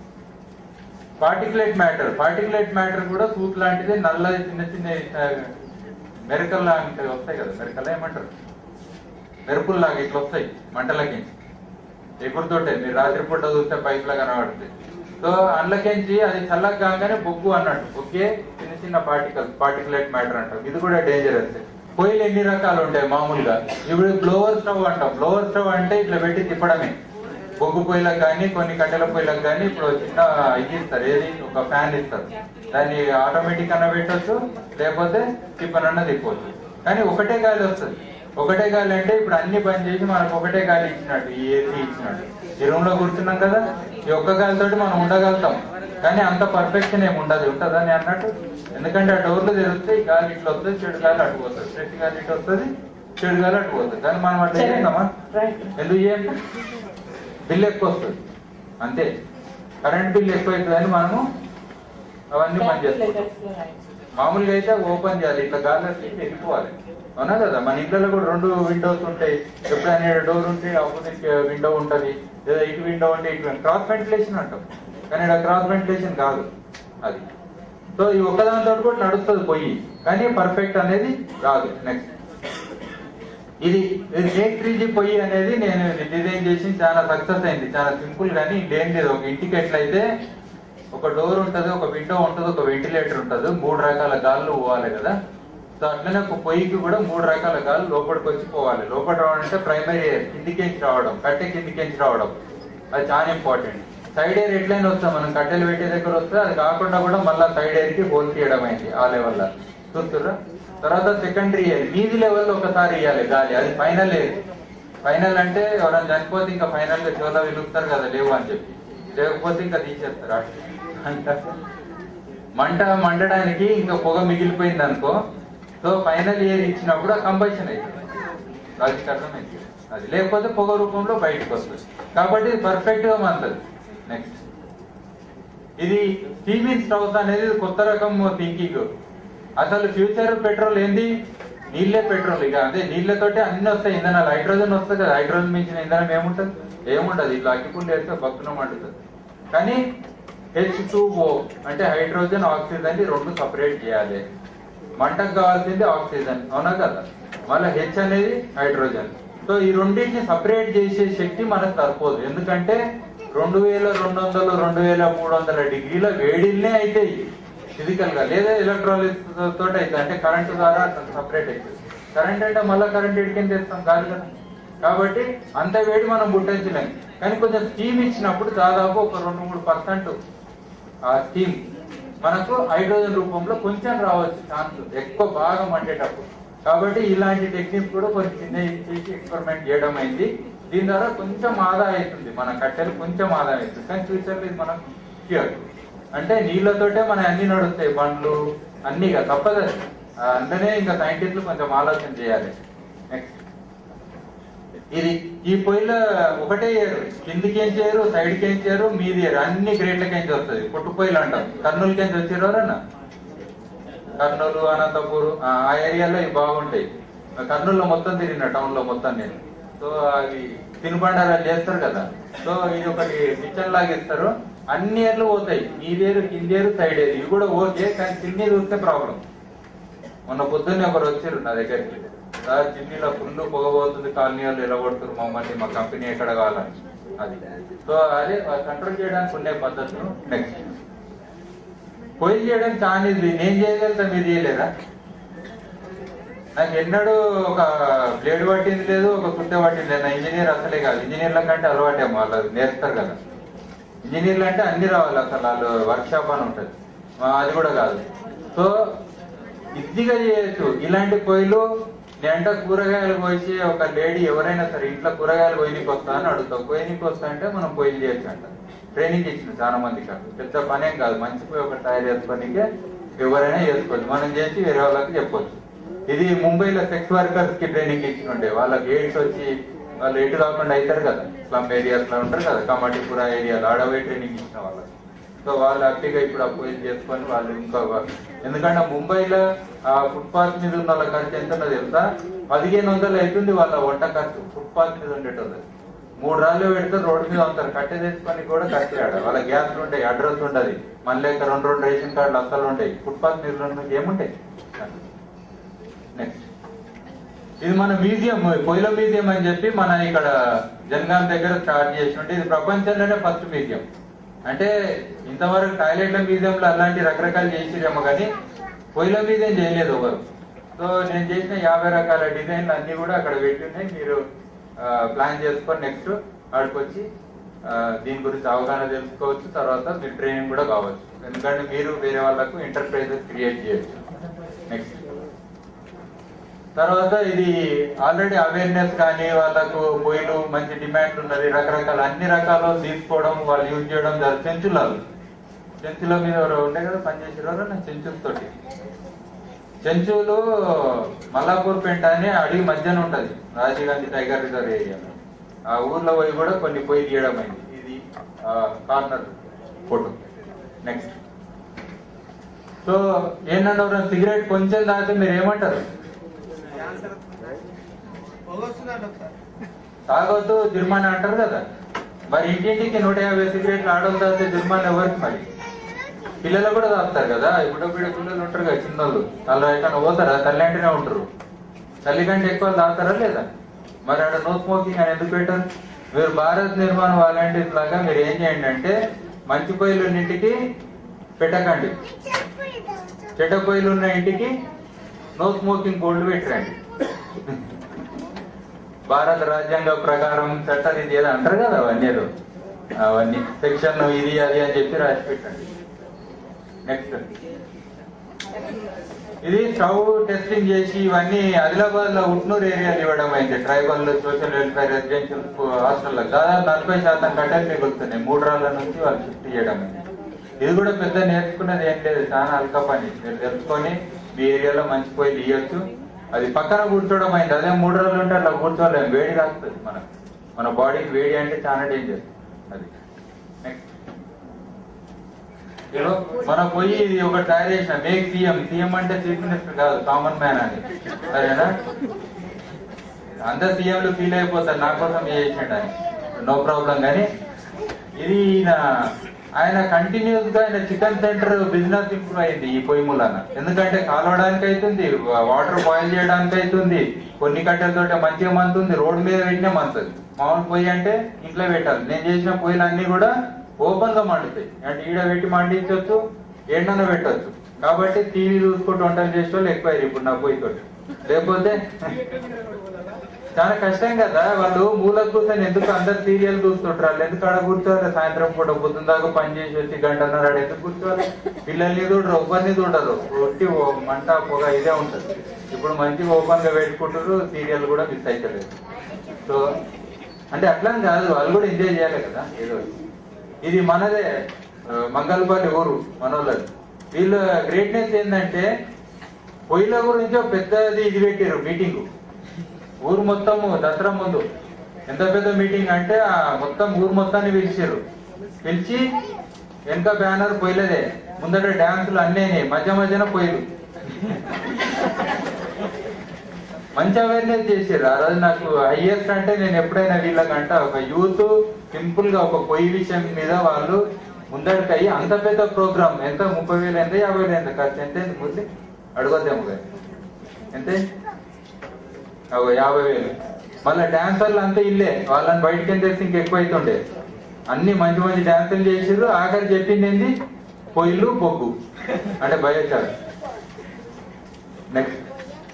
particulate matter particulate matter కూడా సూట్ లాంటిది నల్లది చిన్న చిన్న ఆ, మెరకల్ లాంటివి వస్తాయి కదా మెరకల్ ఏమంటారు మెరుపులు లాగా ఇట్లా వస్తాయి మంటలకి ఎగురుతుంటాయి మీరు రాత్రి పూట చూస్తే పైప్ లా కనబడుతుంది సో అందులోకించి అది చల్లగా కాగానే బొగ్గు అన్నట్టు బొగ్గే చిన్న చిన్న పార్టికల్ పార్టికులేట్ మ్యాటర్ అంటాం ఇది కూడా డేంజరస్ పొయ్యిలు ఎన్ని రకాలు ఉంటాయి మామూలుగా ఇప్పుడు బ్లోవర్ స్టవ్ అంటాం బ్లోవర్ స్టవ్ అంటే ఇట్లా పెట్టి తిప్పడమే బొగ్గు పొయ్యిలకు కానీ కొన్ని కట్టెల పొయ్యిలకు కానీ ఇప్పుడు చిన్న ఇది ఇస్తారు ఏది ఒక ఫ్యాన్ ఇస్తారు దాన్ని ఆటోమేటిక్ అన్న పెట్టొచ్చు లేకపోతే తిప్పనన్న తిప్పవచ్చు కానీ ఒకటే గాలి వస్తుంది ఒకటే గాలి అంటే ఇప్పుడు అన్ని బంద్ చేసి మనకు ఒకటే గాలి ఇచ్చినట్టు ఈ ఏసీ ఇచ్చినట్టు ఈ రూమ్ లో కూర్చున్నాం కదా ఈ ఒక్క గాలితోటి మనం ఉండగలుగుతాం కానీ అంత పర్ఫెక్షన్ ఏమి ఉండదు ఉంటదని అన్నట్టు ఎందుకంటే ఆ డోర్లు తెరిస్తే ఈ గాలి ఇట్లా వస్తుంది చెడు గాలి అటు పోతుంది ఫ్రెష్ గాలి ఇటు వస్తుంది చెడు గాలి అటు పోతుంది కానీ మనం అట్లా చేస్తామా రైట్ ఎందుకు చేయాలి బిల్ ఎక్కువ వస్తుంది అంతే కరెంట్ బిల్ ఎక్కువ అవుతుందని మనము అవన్నీ పని చేస్తాం మామూలుగా అయితే ఓపెన్ చేయాలి ఇట్లా గాలి వచ్చి వెళ్ళిపోవాలి అవునా కదా మన ఇంట్లో కూడా రెండు విండోస్ ఉంటాయి ఎప్పుడైనా డోర్ ఉంటే ఆపోజిట్ విండో ఉంటది లేదా ఇటు విండో ఉంటే ఇటు క్రాస్ వెంటిలేషన్ అంటాం కానీ ఇక్కడ క్రాస్ వెంటిలేషన్ కాదు అది సో ఈ ఒక్కదానితో కూడా నడుస్తుంది పోయి కానీ పర్ఫెక్ట్ అనేది రాదు నెక్స్ట్ ఇది ఇది స్నేక్ త్రీ జీ పొయ్యి అనేది నేను డిజైన్ చేసి చాలా సక్సెస్ అయింది చాలా సింపుల్ కానీ ఇదేం లేదు ఒక ఇంటికి ఎట్లయితే ఒక డోర్ ఉంటది ఒక విండో ఉంటది ఒక వెంటిలేటర్ ఉంటది మూడు రకాల గాళ్ళు పోవాలి కదా సో అట్లనే ఒక పొయ్యికి కూడా మూడు రకాల గాలు లోపలికి వచ్చి పోవాలి లోపల రావడం అంటే ప్రైమరీ ఎయిర్ కిందికేంచి రావడం కట్టె కిందికేంచి రావడం అది చాలా ఇంపార్టెంట్ సైడ్ ఎయిర్ ఎట్లయినా వస్తాం మనం కట్టెలు పెట్టే దగ్గర వస్తే అది కాకుండా కూడా మళ్ళీ సైడ్ ఎయిర్ కి హోల్ తీయడం అయింది ఆ లెవెల్ లో చూస్తుర్రా తర్వాత సెకండరీ ఇయర్ మీది లెవెల్ లో ఒకసారి ఇవ్వాలి గాలి అది ఫైనల్ ఇయర్ ఫైనల్ అంటే ఎవరైనా చనిపోతే ఇంకా ఫైనల్ గా చెవులో వెలుగుతారు కదా లేవు అని చెప్పి లేకపోతే ఇంకా తీసేస్తారు అట్లా. అంట మంట మండడానికి ఇంకా పొగ మిగిలిపోయింది అనుకో సో ఫైనల్ ఇయర్ ఇచ్చినప్పుడు ఆ కంబైషన్ అవుతుంది అది అర్థమైంది అది లేకపోతే పొగ రూపంలో బయటకు వస్తుంది కాబట్టి పర్ఫెక్ట్ గా మంతది నెక్స్ట్ ఇది స్టీమింగ్ స్టవ్స్ అనేది కొత్త రకం థింకింగ్ అసలు ఫ్యూచర్ పెట్రోల్ ఏంది నీళ్ళే పెట్రోల్ ఇక అదే నీళ్ళతోటి అన్ని వస్తాయి ఇంధనాలు హైడ్రోజన్ వస్తుంది కదా హైడ్రోజన్ మించిన ఇంధనం ఏముంటది ఏముంటది ఇట్లా అగ్గిపుల్లు వేస్తే భక్తునం అంటుంది కానీ హెచ్ టూ ఓ అంటే హైడ్రోజన్ ఆక్సిజన్ ని రెండు సపరేట్ చేయాలి మంటకు కావాల్సింది ఆక్సిజన్ అవునా కదా మళ్ళీ హెచ్ అనేది హైడ్రోజన్ సో ఈ రెండింటిని సపరేట్ చేసే శక్తి మనకు సరిపోదు ఎందుకంటే రెండు వేల రెండు వందలు రెండు వేల మూడు వందల డిగ్రీల వేడిల్నే అవుతాయి ఫిజికల్ గా లేదా ఎలక్ట్రాలిక్ తోటి అయితే అంటే కరెంట్ ద్వారా సపరేట్ అవుతుంది కరెంట్ అంటే మళ్ళీ కరెంట్ ఎడికేం తెస్తాం కాదు కదా కాబట్టి అంత వేడి మనం పుట్టించలేం కానీ కొంచెం స్టీమ్ ఇచ్చినప్పుడు దాదాపు ఒక రెండు మూడు పర్సెంట్ ఆ స్టీమ్ మనకు హైడ్రోజన్ రూపంలో కొంచెం రావచ్చు ఛాన్స్ ఎక్కువ బాగా మండేటప్పుడు కాబట్టి ఇలాంటి టెక్నిక్ కూడా కొంచెం చిన్న చేసి ఎక్స్పెరిమెంట్ చేయడం అయింది దీని ద్వారా కొంచెం ఆదా అవుతుంది మన కట్టెలు కొంచెం ఆదా అవుతుంది కానీ ఫ్యూచర్లో ఇది మనం క్యూర్ అంటే నీళ్ళతోటే మన అన్ని నడుస్తాయి బండ్లు అన్ని ఇక తప్పదు అది. ఆ, అందుకనే ఇంకా సైంటిస్టులు కొంచెం ఆలోచన చేయాలి నెక్స్ట్ ఇది ఈ పొయ్యిలో ఒకటే ఏరు కిందికి ఏం చేయరు సైడ్కి ఏం చేయరు మీది ఏరు అన్ని గ్రేట్లకేంచి వస్తుంది పుట్టు పొయ్యిలు అంటాం కర్నూలుకేంచి వచ్చారు ఎవరన్నా కర్నూలు అనంతపూర్ ఆ ఆ ఏరియాలో ఇవి బాగుంటాయి కర్నూలులో మొత్తం తిరిగిన టౌన్ లో మొత్తం నేను సో అవి తినుబండారాలు చేస్తారు కదా సో ఇది ఒకటి కిచెన్ లాగా ఇస్తారు అన్ని ఏర్లు పోతాయి మీదేరు కిందేరు సైడ్ ఏరు ఇవి కూడా ఓకే కానీ చిన్ని చూస్తే ప్రాబ్లం మొన్న పొద్దున్నే ఒకరు వచ్చారు నా దగ్గరికి సార్ చిన్నీలో ఫుల్ పొగబోతుంది కాలనీ వాళ్ళు ఎలా కొడుతున్నారు మమ్మల్ని మా కంపెనీ ఎక్కడ కావాలని అది సో అదే కంట్రోల్ చేయడానికి ఉండే పద్ధతులు నెక్స్ట్ పొయ్యి చేయడం చాలా ఇది నేను చేయగలుగుతా మీరు చేయలేరా నాకు ఎన్నడూ ఒక బ్లేడ్ పట్టింది లేదు ఒక కుత్తె పట్టింది లేదు నా ఇంజనీర్ అసలే కాదు ఇంజనీర్ల కంటే అలవాటేమో వాళ్ళు నేర్స్తారు కదా ఇంజనీర్లు అంటే అన్ని రావాలి అసలు వాళ్ళు వర్క్ షాప్ అని ఉంటుంది ఆ, అది కూడా కాదు సో ఈజీగా చేయొచ్చు ఇలాంటి పొయ్యిలు నేంట కూరగాయలు కోసి ఒక లేడీ ఎవరైనా సరే ఇంట్లో కూరగాయలు కొయ్యనికి వస్తా అని అడుగుతావు కొయ్యనికి వస్తా అంటే మనం పొయ్యిలు చేయొచ్చు అంట ట్రైనింగ్ ఇచ్చిన చాలా మందికి అక్కడ పెద్ద పనేం కాదు మంచి పొయ్యి ఒకటి తయారు చేసుకోనికే ఎవరైనా చేసుకోవచ్చు మనం చేసి వేరే వాళ్ళకి చెప్పొచ్చు ఇది ముంబైలో సెక్స్ వర్కర్స్ కి ట్రైనింగ్ ఇచ్చినుండే వాళ్ళకి ఎయిడ్స్ వచ్చి వాళ్ళు ఎటు కాకుండా అవుతారు కదా స్లమ్ ఏరియాస్ లో ఉంటారు కదా కమాటిపుర ఏరియాలో ఆడవే ట్రైనింగ్ ఇచ్చిన వాళ్ళకి సో వాళ్ళు హ్యాపీగా ఇప్పుడు అపోయిల్ చేసుకొని వాళ్ళు ఇంకా వా- ఎందుకంటే ముంబైలో ఆ ఫుట్పాత్ మీద ఉన్న వాళ్ళ ఖర్చు ఎంత ఉన్నదో తెలుసా పదిహేను వందలు అవుతుంది వాళ్ళ వంట ఖర్చు ఫుట్పాత్ మీద ఉండేటోళ్ళు మూడు రాళ్ళు పెడితే రోడ్డు మీద ఉంటారు కట్టె తెచ్చుకొని కూడా కట్టలేడు వాళ్ళ గ్యాస్లు ఉంటాయి అడ్రస్ ఉండదు మళ్ళీ ఇంకా రెండు రెండు రేషన్ కార్డులు అస్సలు ఉంటాయి ఫుట్పాత్ మీద ఉన్న ఏముంటాయి నెక్స్ట్ ఇది మన మ్యూజియం పొయ్యిల మ్యూజియం అని చెప్పి మన ఇక్కడ జనగాం దగ్గర స్టార్ట్ చేసినట్టు ఇది ప్రపంచంలోనే ఫస్ట్ మ్యూజియం అంటే ఇంతవరకు టాయిలెట్ల మ్యూజియంలో అలాంటి రకరకాలు చేసిరేమో కానీ పొయ్యిల మ్యూజియం చేయలేదు ఎవరు సో నేను చేసిన యాభై రకాల డిజైన్లు అన్ని కూడా అక్కడ పెట్టి ఉన్నాయి మీరు ప్లాన్ చేసుకొని నెక్స్ట్ అక్కడికి వచ్చి ఆ, దీని గురించి అవగాహన తెలుసుకోవచ్చు తర్వాత మీరు ట్రైనింగ్ కూడా కావచ్చు ఎందుకంటే మీరు వేరే వాళ్ళకు ఎంటర్ప్రైజెస్ క్రియేట్ చేయొచ్చు నెక్స్ట్ తర్వాత ఇది ఆల్రెడీ అవేర్నెస్ కానీ వాళ్ళకు పొయ్యిలు మంచి డిమాండ్ ఉన్నది రకరకాల అన్ని రకాలు తీసుకోవడం వాళ్ళు యూజ్ చేయడం జరుగుతుంది చెంచులాలు చెంచుల మీద ఎవరో ఉండే కదా పనిచేసేవారు నా చెంచులతోటి చెంచులు మల్లాపూర్ పెంట అని అడవి మధ్యన ఉంటది రాజీవ్ గాంధీ టైగర్ రిజర్వ్ ఏరియాలో ఆ ఊర్లో పోయి కూడా కొన్ని పొయ్యి తీయడం అయింది ఇది కార్నర్ ఫోటో నెక్స్ట్ సో ఏంటంటే ఎవరైనా సిగరెట్ కొంచెం తాగితే మీరు ఏమంటారు తాగొద్దు జుర్మానా అంటారు కదా మరి ఇంటింటికి నూట యాభై సిగరెట్లు ఆడోళ్ళు తాగితే జుర్మానా ఎవరికి మరి పిల్లలు కూడా తాగుతారు కదా ఇప్పుడు పిల్లలు ఉంటారు కదా చిన్నోళ్ళు వాళ్ళు ఎక్కడ పోతారా తల్లి అంటేనే ఉంటారు తల్లి కంటే ఎక్కువ తాగుతారా లేదా మరి ఆడ నో స్మోకింగ్ అని ఎందుకు పెట్టారు మీరు భారత్ నిర్మాణ వాలంటీర్స్ లాగా మీరు ఏం చేయండి అంటే మంచి పొయ్యిలు ఉన్న ఇంటికి పెట్టకండి చెడ్డ పొయ్యిలు ఉన్న ఇంటికి నో స్మోకింగ్ బోర్డు పెట్టండి భారత రాజ్యాంగ ప్రకారం చట్టాలు ఇది ఏదో అంటారు కదా అవన్నీ ఏదో అవన్నీ సెక్షన్ ఇది అది అని చెప్పి రాసి పెట్టండి నెక్స్ట్ ఇది స్టవ్ టెస్టింగ్ చేసి ఇవన్నీ ఆదిలాబాద్ లో ఉట్నూరు ఏరియాలు ఇవ్వడం అయింది tribal social welfare residential hostel దాదాపు నలభై శాతం కట్టెలు మిగులుతున్నాయి మూడు రాళ్ళ నుంచి వాళ్ళు షిఫ్ట్ చేయడం అయింది ఇది కూడా పెద్ద నేర్చుకున్నది ఏం లేదు చాలా అల్క పని మీరు తెలుసుకొని మీ ఏరియాలో మంచి పోయి తీయొచ్చు అది పక్కన కూర్చోవడం అయింది అదే మూడు రోజులు ఉంటే అట్లా కూర్చోలేము వేడి కాస్తుంది మనకు మన బాడీకి వేడి అంటే చాలా డేంజర్ అది నెక్స్ట్ ఏదో మన పోయి ఇది ఒకటి తయారు చేసిన మేక్ సీఎం సీఎం అంటే చీఫ్ మినిస్టర్ కాదు కామన్ మ్యాన్ అని సరేనా అందరు సీఎంలు ఫీల్ అయిపోతారు నా కోసం ఏ చేసిండు అని నో ప్రాబ్లం కానీ ఇది ఈయన ఆయన కంటిన్యూస్ గా ఆయన చికెన్ సెంటర్ బిజినెస్ ఇంప్రూవ్ అయింది ఈ పొయ్యి మూలన ఎందుకంటే కాలవడానికి అవుతుంది వాటర్ బాయిల్ చేయడానికి అవుతుంది కొన్ని కట్టెలతోటే మంచిగా మంతుంది రోడ్ మీద పెట్టినా మంతుంది మామూలు పొయ్యి అంటే ఇంట్లో పెట్టాలి నేను చేసిన పొయ్యిలు అన్ని కూడా ఓపెన్ గా మండుతాయి అంటే ఈడ పెట్టి మండించవచ్చు ఏంటన్నా పెట్టవచ్చు కాబట్టి టీవీ చూసుకుంటూ వంటలు చేసే వాళ్ళు ఎక్కువ ఇప్పుడు నా పొయ్యి తోటి లేకపోతే చాలా కష్టం కదా వాళ్ళు మూలకు కూర్చొని ఎందుకు అందరు సీరియల్ చూస్తుంటారు వాళ్ళు ఎందుకు ఆడ కూర్చోవాలి సాయంత్రం పూట పొద్దున్న దాకా పని చేసి వచ్చి గంటన్నర ఆడ ఎందుకు కూర్చోవాలి పిల్లల్ని చూడరు ఎవరిని చూడరు ఒట్టి ఓ మంట పొగ ఇదే ఉంటది ఇప్పుడు మంచిగా ఓపెన్ గా పెట్టుకుంటారు సీరియల్ కూడా మిస్ అవుతలేదు సో అంటే అట్లా అని కాదు వాళ్ళు కూడా ఎంజాయ్ చేయాలి కదా ఏదో ఒకటి. ఇది మనదే ఆ, మంగళపల్లి ఊరు మనోళ్ళది వీళ్ళ గ్రేట్నెస్ ఏంటంటే పొయ్యిల గురించి ఒక పెద్దది ఇది పెట్టారు మీటింగ్ ఊరు మొత్తం దసరా ముందు ఎంత పెద్ద మీటింగ్ అంటే ఆ మొత్తం ఊరు మొత్తాన్ని పిలిచారు పిలిచి వెనక బ్యానర్ పోయలేదే ముందట డాన్సులు అన్నీ మధ్య మధ్యన పోయిరు మంచి అవేర్నెస్ చేసారు ఆ రోజు నాకు హైయెస్ట్ అంటే నేను ఎప్పుడైనా వీళ్ళకంట ఒక యూత్ సింపుల్ గా ఒక పొయ్యి విషయం మీద వాళ్ళు ముందడికయ్యి అంత పెద్ద ప్రోగ్రామ్ ఎంత ముప్పై వేలు ఎంత యాభై వేలు ఎంత ఖర్చు ఎంత అయింది ముందు అడగొద్దాము కానీ ఎంత అగో యాభై వేలు మళ్ళీ డాన్సర్లు అంతా ఇల్లే వాళ్ళని బయటకి తెస్తే ఇంకెక్కువ అవుతుండే అన్ని మంచి మంచి డాన్సులు చేసిర్రు ఆఖరి చెప్పింది ఏంది పొయ్యిలు బొగ్గు అంటే బయోచార్ నెక్స్ట్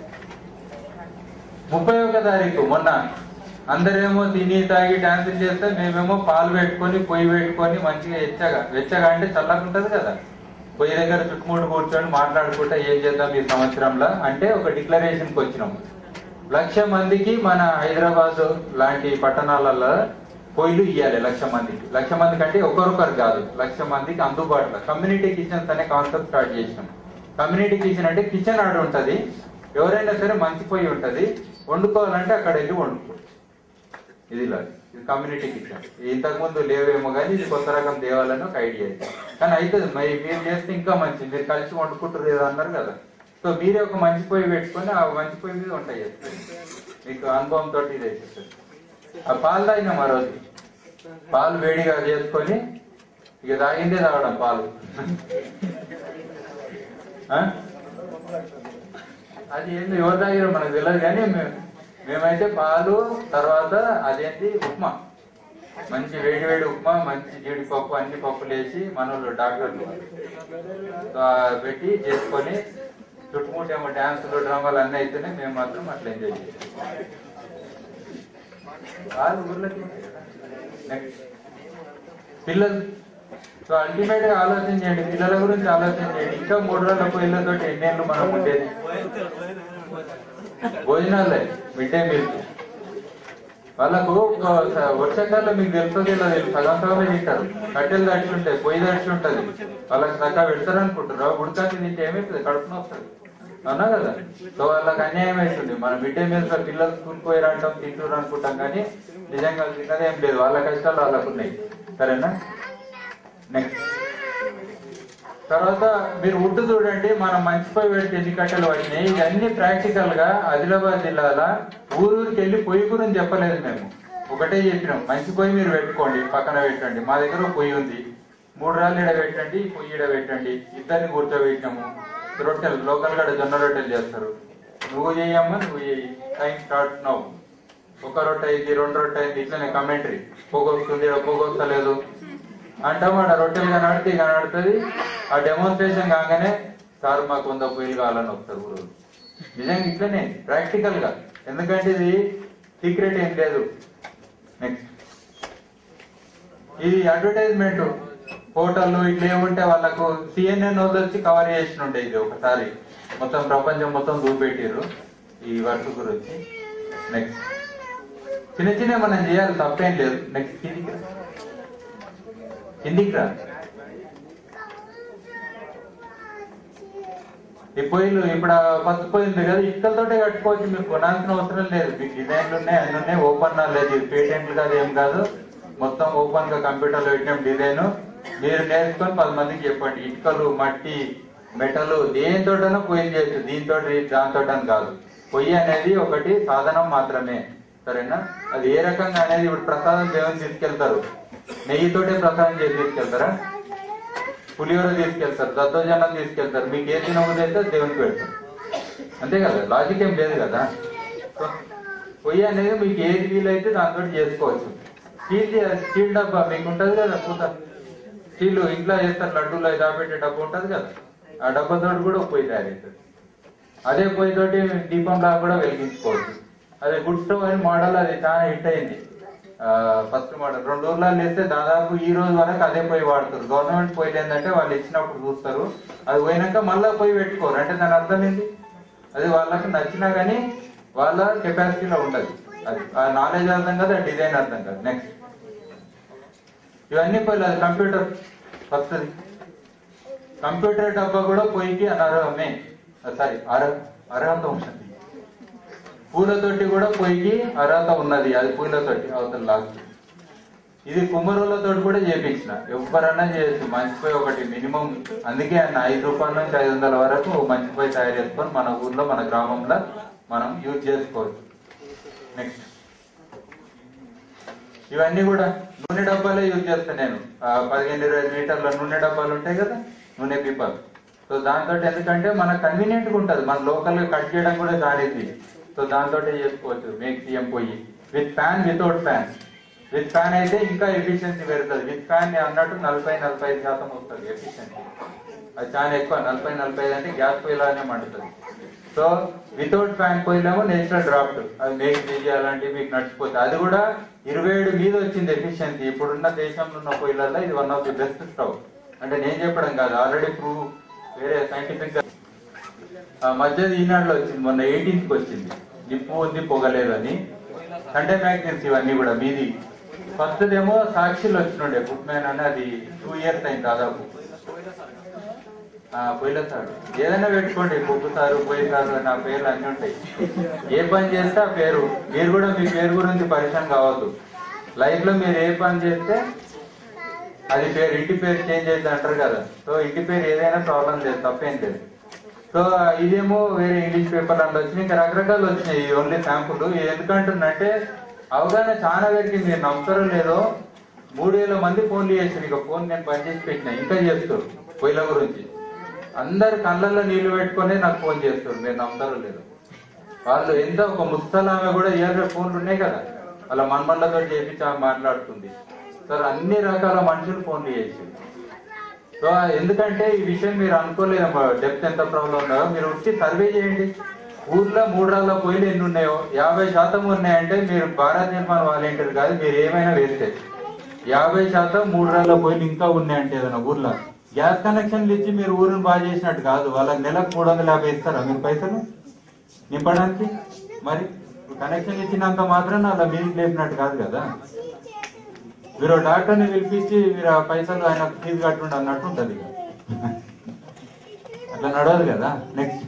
ముప్పై ఒక తారీఖు మొన్న అందరేమో తిని తాగి డాన్సులు చేస్తే మేమేమో పాలు పెట్టుకొని పొయ్యి పెట్టుకొని మంచిగా వెచ్చగా వెచ్చగా అంటే చల్లకుంటది కదా పొయ్యి దగ్గర చుట్టుముట్టు కూర్చొని మాట్లాడుకుంటా ఏం చేద్దాం ఈ సంవత్సరంలో అంటే ఒక డిక్లరేషన్కి వచ్చినాం లక్ష మందికి మన హైదరాబాద్ లాంటి పట్టణాలలో పొయ్యిలు ఇవ్వాలి లక్ష మందికి లక్ష మందికి అంటే ఒకరొకరు కాదు లక్ష మందికి అందుబాటులో కమ్యూనిటీ కిచెన్స్ అనే కాన్సెప్ట్ స్టార్ట్ చేసినాం కమ్యూనిటీ కిచెన్ అంటే కిచెన్ ఆడ ఉంటది ఎవరైనా సరే మంచి పొయ్యి ఉంటది వండుకోవాలంటే అక్కడ వెళ్ళి వండుకో ఇది ఇలా ఇది కమ్యూనిటీ కిచెన్ ఇంతకు ముందు లేవేమో కానీ ఇది కొత్త రకం దేవాలని ఒక ఐడియా ఇది కానీ అవుతుంది మరి మీరు చేస్తే ఇంకా మంచి మీరు కలిసి వండుకుంటారు ఏదో అన్నారు కదా సో మీరే ఒక మంచి పొయ్యి పెట్టుకొని ఆ మంచి పొయ్యి మీద వంట చేస్తారు మీకు అనుభవం తోటి ఇది అయిపోతుంది ఆ పాలు తాగినాం ఆ రోజు పాలు వేడిగా చేసుకొని ఇక తాగిందే తాగడం పాలు ఆ? అది ఏంది ఎవరు తాగిరో మనకు తెలియదు కానీ మేము మేమైతే పాలు తర్వాత అదేంటి ఉప్మా మంచి వేడి వేడి ఉప్మా మంచి జీడిపప్పు అన్ని పప్పులు వేసి మనోళ్ళు డాక్టర్లు సో ఆ పెట్టి చేసుకొని చుట్టుముట్టు ఏమో డాన్సులు డ్రామాలు అన్నీ అయితేనే మేము మాత్రం అట్లా ఎంజాయ్ చేసాం వాళ్ళు ఊర్లోకి నెక్స్ట్ పిల్లలు సో అల్టిమేట్ గా ఆలోచన చేయండి పిల్లల గురించి ఆలోచన చేయండి ఇంకా మూడు రోజుల పిల్లలతో ఎన్నేళ్ళు మనం ఉండేది భోజనాలే మిడ్ డే మీల్ వాళ్ళకు ఒక స- వర్షాకాలంలో మీకు తెలుస్తుంది ఇలా తెలుసు సగం సగమే తింటారు కట్టెలు దడిచి ఉంటాయి పొయ్యి దడిచి ఉంటది వాళ్ళకి చక్కగా పెడతారు అనుకుంటారు ఉడకాకి తింటే ఏమవుతుంది కడుపున వస్తుంది అవునా కదా సో వాళ్ళకి అన్యాయం అవుతుంది మన మిడ్ డే మీల్స్ లో పిల్లలు స్కూల్ పోయారు అంటాం తింటారు అనుకుంటాం కానీ నిజంగా తిన్నదేం లేదు వాళ్ళ కష్టాలు వాళ్ళకు ఉన్నాయి సరేనా నెక్స్ట్ తర్వాత మీరు వుడ్ చూడండి మనం మంచిపోయి పెడితే ఎన్ని కట్టెలు వచ్చినాయి ఇవన్నీ ప్రాక్టికల్ గా ఆదిలాబాద్ జిల్లాల ఊరూరికి వెళ్ళి పొయ్యి గురించి చెప్పలేదు మేము ఒకటే చెప్పినాం మంచి పొయ్యి మీరు పెట్టుకోండి పక్కన పెట్టండి మా దగ్గర ఒక పొయ్యి ఉంది మూడు రాళ్ళు ఇడ పెట్టండి పొయ్యి ఇడ పెట్టండి ఇద్దరిని కూర్చోబెట్టినాము రొట్టెలు లోకల్ గడ జొన్న రొట్టెలు చేస్తారు నువ్వు చేయమ్మా నువ్వు చేయి టైం స్టార్ట్ నవ్వు ఒక రొట్టె అయింది రెండు రొట్టె అయింది ఇట్లనే కమెంటరీ పొగొస్తుంది పొగొస్తలేదు అంటాం ఆడ రొట్టెలు కనబడితే కనబడుతుంది ఆ డెమోన్స్ట్రేషన్ కాగానే సార్ మాకు వంద పొయ్యిలు కావాలని వస్తారు ఊరు నిజంగా ఇట్లనే ప్రాక్టికల్ గా ఎందుకంటే ఇది సీక్రెట్ ఏం లేదు నెక్స్ట్ ఇది అడ్వర్టైజ్మెంట్ హోటళ్ళు ఇట్లా ఏముంటే వాళ్ళకు సిఎన్ఎన్ వాళ్ళు వచ్చి కవర్ చేసిన ఉండే ఇది ఒకసారి మొత్తం ప్రపంచం మొత్తం చూపెట్టిర్రు ఈ వర్క్ గురించి నెక్స్ట్ చిన్న చిన్న మనం చేయాలి తప్పేం లేదు నెక్స్ట్ కిందికి రా. కిందికి రా ఈ పొయ్యిలు ఇప్పుడు ఆ ఫస్ట్ పోయింది కదా ఇటుకలతోటే కట్టుకోవచ్చు మీకు కొనాల్సిన అవసరం లేదు మీకు డిజైన్లు ఉన్నాయి అన్ని ఉన్నాయి ఓపెన్ లేదు ఇది పేటెంట్లు కాదు ఏం కాదు మొత్తం ఓపెన్ గా కంప్యూటర్ లో పెట్టిన డిజైన్ మీరు నేర్చుకొని పది మందికి చెప్పండి ఇటుకలు మట్టి మెటలు దేనితోటనో పొయ్యి చేయొచ్చు దీంతో దాంతో అని కాదు పొయ్యి అనేది ఒకటి సాధనం మాత్రమే సరేనా అది ఏ రకంగా అనేది ఇప్పుడు ప్రసాదం దేవుని తీసుకెళ్తారు నెయ్యితోటే ప్రసాదం చేసి తీసుకెళ్తారా పులిహోర తీసుకెళ్తారు దత్తోజనం తీసుకెళ్తారు మీకు ఏ తినబుద్ధి అయితే అది దేవునికి పెడతారు అంతే కదా లాజిక్ ఏం లేదు కదా సో, పొయ్యి అనేది మీకు ఏది వీలైతే దాంతో చేసుకోవచ్చు స్టీల్ చే- స్టీల్ డబ్బా మీకు ఉంటది కదా పూత స్టీల్ ఇంట్లో చేస్తారు లడ్డూలు అవి దాపెట్టే డబ్బా ఉంటది కదా ఆ డబ్బాతో కూడా ఒక పొయ్యి తయారవుతుంది అదే పొయ్యి తోటి దీపం లాగా కూడా వెలిగించుకోవచ్చు అదే గుడ్ స్టవ్ అని మోడల్ అది చాలా హిట్ అయింది ఫస్ట్ మోడల్ రెండు ఊర్లలో వేస్తే దాదాపు ఈ రోజు వరకు అదే పొయ్యి వాడతారు గవర్నమెంట్ పొయ్యిలు ఏంటంటే వాళ్ళు ఇచ్చినప్పుడు చూస్తారు అది పోయినాక మళ్ళా పొయ్యి పెట్టుకోరు అంటే దాని అర్థం ఏంటి అది వాళ్ళకి నచ్చినా కానీ వాళ్ళ కెపాసిటీలో ఉండదు అది ఆ నాలెడ్జ్ అర్థం కాదు ఆ డిజైన్ అర్థం కాదు నెక్స్ట్ ఇవన్నీ పొయ్యిలు అది కంప్యూటర్ వస్తుంది కంప్యూటర్ డబ్బా కూడా పొయ్యికి అనర్హమే సారీ అర అర్హత ఉన్నది పూలతోటి కూడా పొయ్యికి అర్హత ఉన్నది అది పూలతోటి అవతల లాస్ట్ ఇది కుమ్మరులతో కూడా చేపించిన ఎవరన్నా చేయొచ్చు మంచి పొయ్యి ఒకటి మినిమం అందుకే ఆయన ఐదు రూపాయల నుంచి ఐదు వందల వరకు మంచి పొయ్యి తయారు చేసుకొని మన ఊర్లో మన గ్రామంలో మనం యూజ్ చేసుకోవచ్చు నెక్స్ట్ ఇవన్నీ కూడా నూనె డబ్బాలే యూజ్ చేస్తాను నేను ఆ, పదిహేను ఇరవై లీటర్ల నూనె డబ్బాలు ఉంటాయి కదా నూనె పీపాలు సో దాంతో ఎందుకంటే మనకు కన్వీనియంట్ గా ఉంటుంది మన లోకల్ గా కట్ చేయడం కూడా దారిది సో దాంతో చేసుకోవచ్చు మేక్ సీఎం పోయి with fan without fan with fan అయితే ఇంకా ఎఫిషియన్సీ పెరుగుతుంది విత్ ఫ్యాన్ అన్నట్టు నలభై నలభై ఐదు శాతం వస్తుంది ఎఫిషియన్సీ అది చాలా ఎక్కువ నలభై నలభై ఐదు అంటే గ్యాస్ పొయ్యిలానే మండుతుంది సో వితౌట్ ఫ్యాన్ పొయ్యిలేమో నేచురల్ డ్రాఫ్ట్ అది మేక్ చేయాలంటే అలాంటివి మీకు నడిచిపోతుంది అది కూడా ఇరవై ఏడు మీద వచ్చింది ఎఫిషియన్సీ ఇప్పుడున్న దేశంలో ఉన్న పొయ్యిలలో ఇది one of the best stove అంటే నేను చెప్పడం కాదు ఆల్రెడీ ప్రూవ్ వేరే సైంటిఫిక్ గా ఆ మధ్యది ఈనాడులో వచ్చింది మొన్న ఎయిటీన్త్ కి వచ్చింది నిప్పు ఉంది పొగలేదని సండే మ్యాగజైన్స్ ఇవన్నీ కూడా మీది ఫస్ట్ ఏమో సాక్షిలో వచ్చినుండే గుడ్ మ్యాన్ అని అది టూ ఇయర్స్ అయింది దాదాపు ఆ, పొయ్యిల సారు ఏదైనా పెట్టుకోండి బొగ్గు సారు పొయ్యి సారు నా పేర్లు అన్ని ఉంటాయి ఏ పని చేస్తే ఆ పేరు మీరు కూడా మీ పేరు గురించి పరిచయం కావద్దు లైఫ్ లో మీరు ఏ పని చేస్తే అది పేరు ఇంటి పేరు చేంజ్ అయితే అంటారు కదా సో ఇంటి పేరు ఏదైనా ప్రాబ్లం లేదు తప్పేం లేదు సో ఇదేమో వేరే ఇంగ్లీష్ పేపర్ అందులో వచ్చినాయి ఇంకా రకరకాలు వచ్చినాయి ఈ ఓన్లీ శాంపుల్ ఎందుకంటున్నంటే అవగాహన చాలా వరకు మీరు నమ్ముతారో లేదో మూడు వేల మంది ఫోన్లు చేస్తారు ఇక ఫోన్ నేను బంద్ చేసి పెట్టిన ఇంకా చేస్తారు పొయ్యిల గురించి అందరు కళ్ళల్లో నీళ్లు పెట్టుకొని నాకు ఫోన్ చేస్తారు మీరు నమ్ముతారో లేదో వాళ్ళు ఎంత ఒక ముస్తలామె కూడా ఇయర్ ఫోన్లు ఉన్నాయి కదా వాళ్ళ మన్మన్లతో చేపించి ఆమె మాట్లాడుతుంది సార్ అన్ని రకాల మనుషులు ఫోన్లు చేసి సో ఎందుకంటే ఈ విషయం మీరు అనుకోలేదు డెప్త్ ఎంత ప్రాబ్లం ఉందో మీరు వచ్చి సర్వే చేయండి ఊర్లో మూడు రాళ్ళ పొయ్యిలు ఎన్ని ఉన్నాయో యాభై శాతం ఉన్నాయంటే మీరు భారత్ నిర్మాణ వాలంటీర్ కాదు మీరు ఏమైనా వేస్తే యాభై శాతం మూడు రాళ్ళ పొయ్యిలు ఇంకా ఉన్నాయంటే ఏదైనా ఊర్లో గ్యాస్ కనెక్షన్లు ఇచ్చి మీరు ఊరిని బాగా చేసినట్టు కాదు వాళ్ళకి నెలకు మూడు వందల యాభై ఇస్తారా మీరు పైసలు నింపడానికి మరి కనెక్షన్ ఇచ్చినంత మాత్రం అలా మీరు లేపినట్టు కాదు కదా మీరు డాక్టర్ని పిలిపించి మీరు ఆ పైసలు ఆయన ఫీజు కట్టుండి అన్నట్టు ఉంటది ఇక. అట్లా నడవదు కదా నెక్స్ట్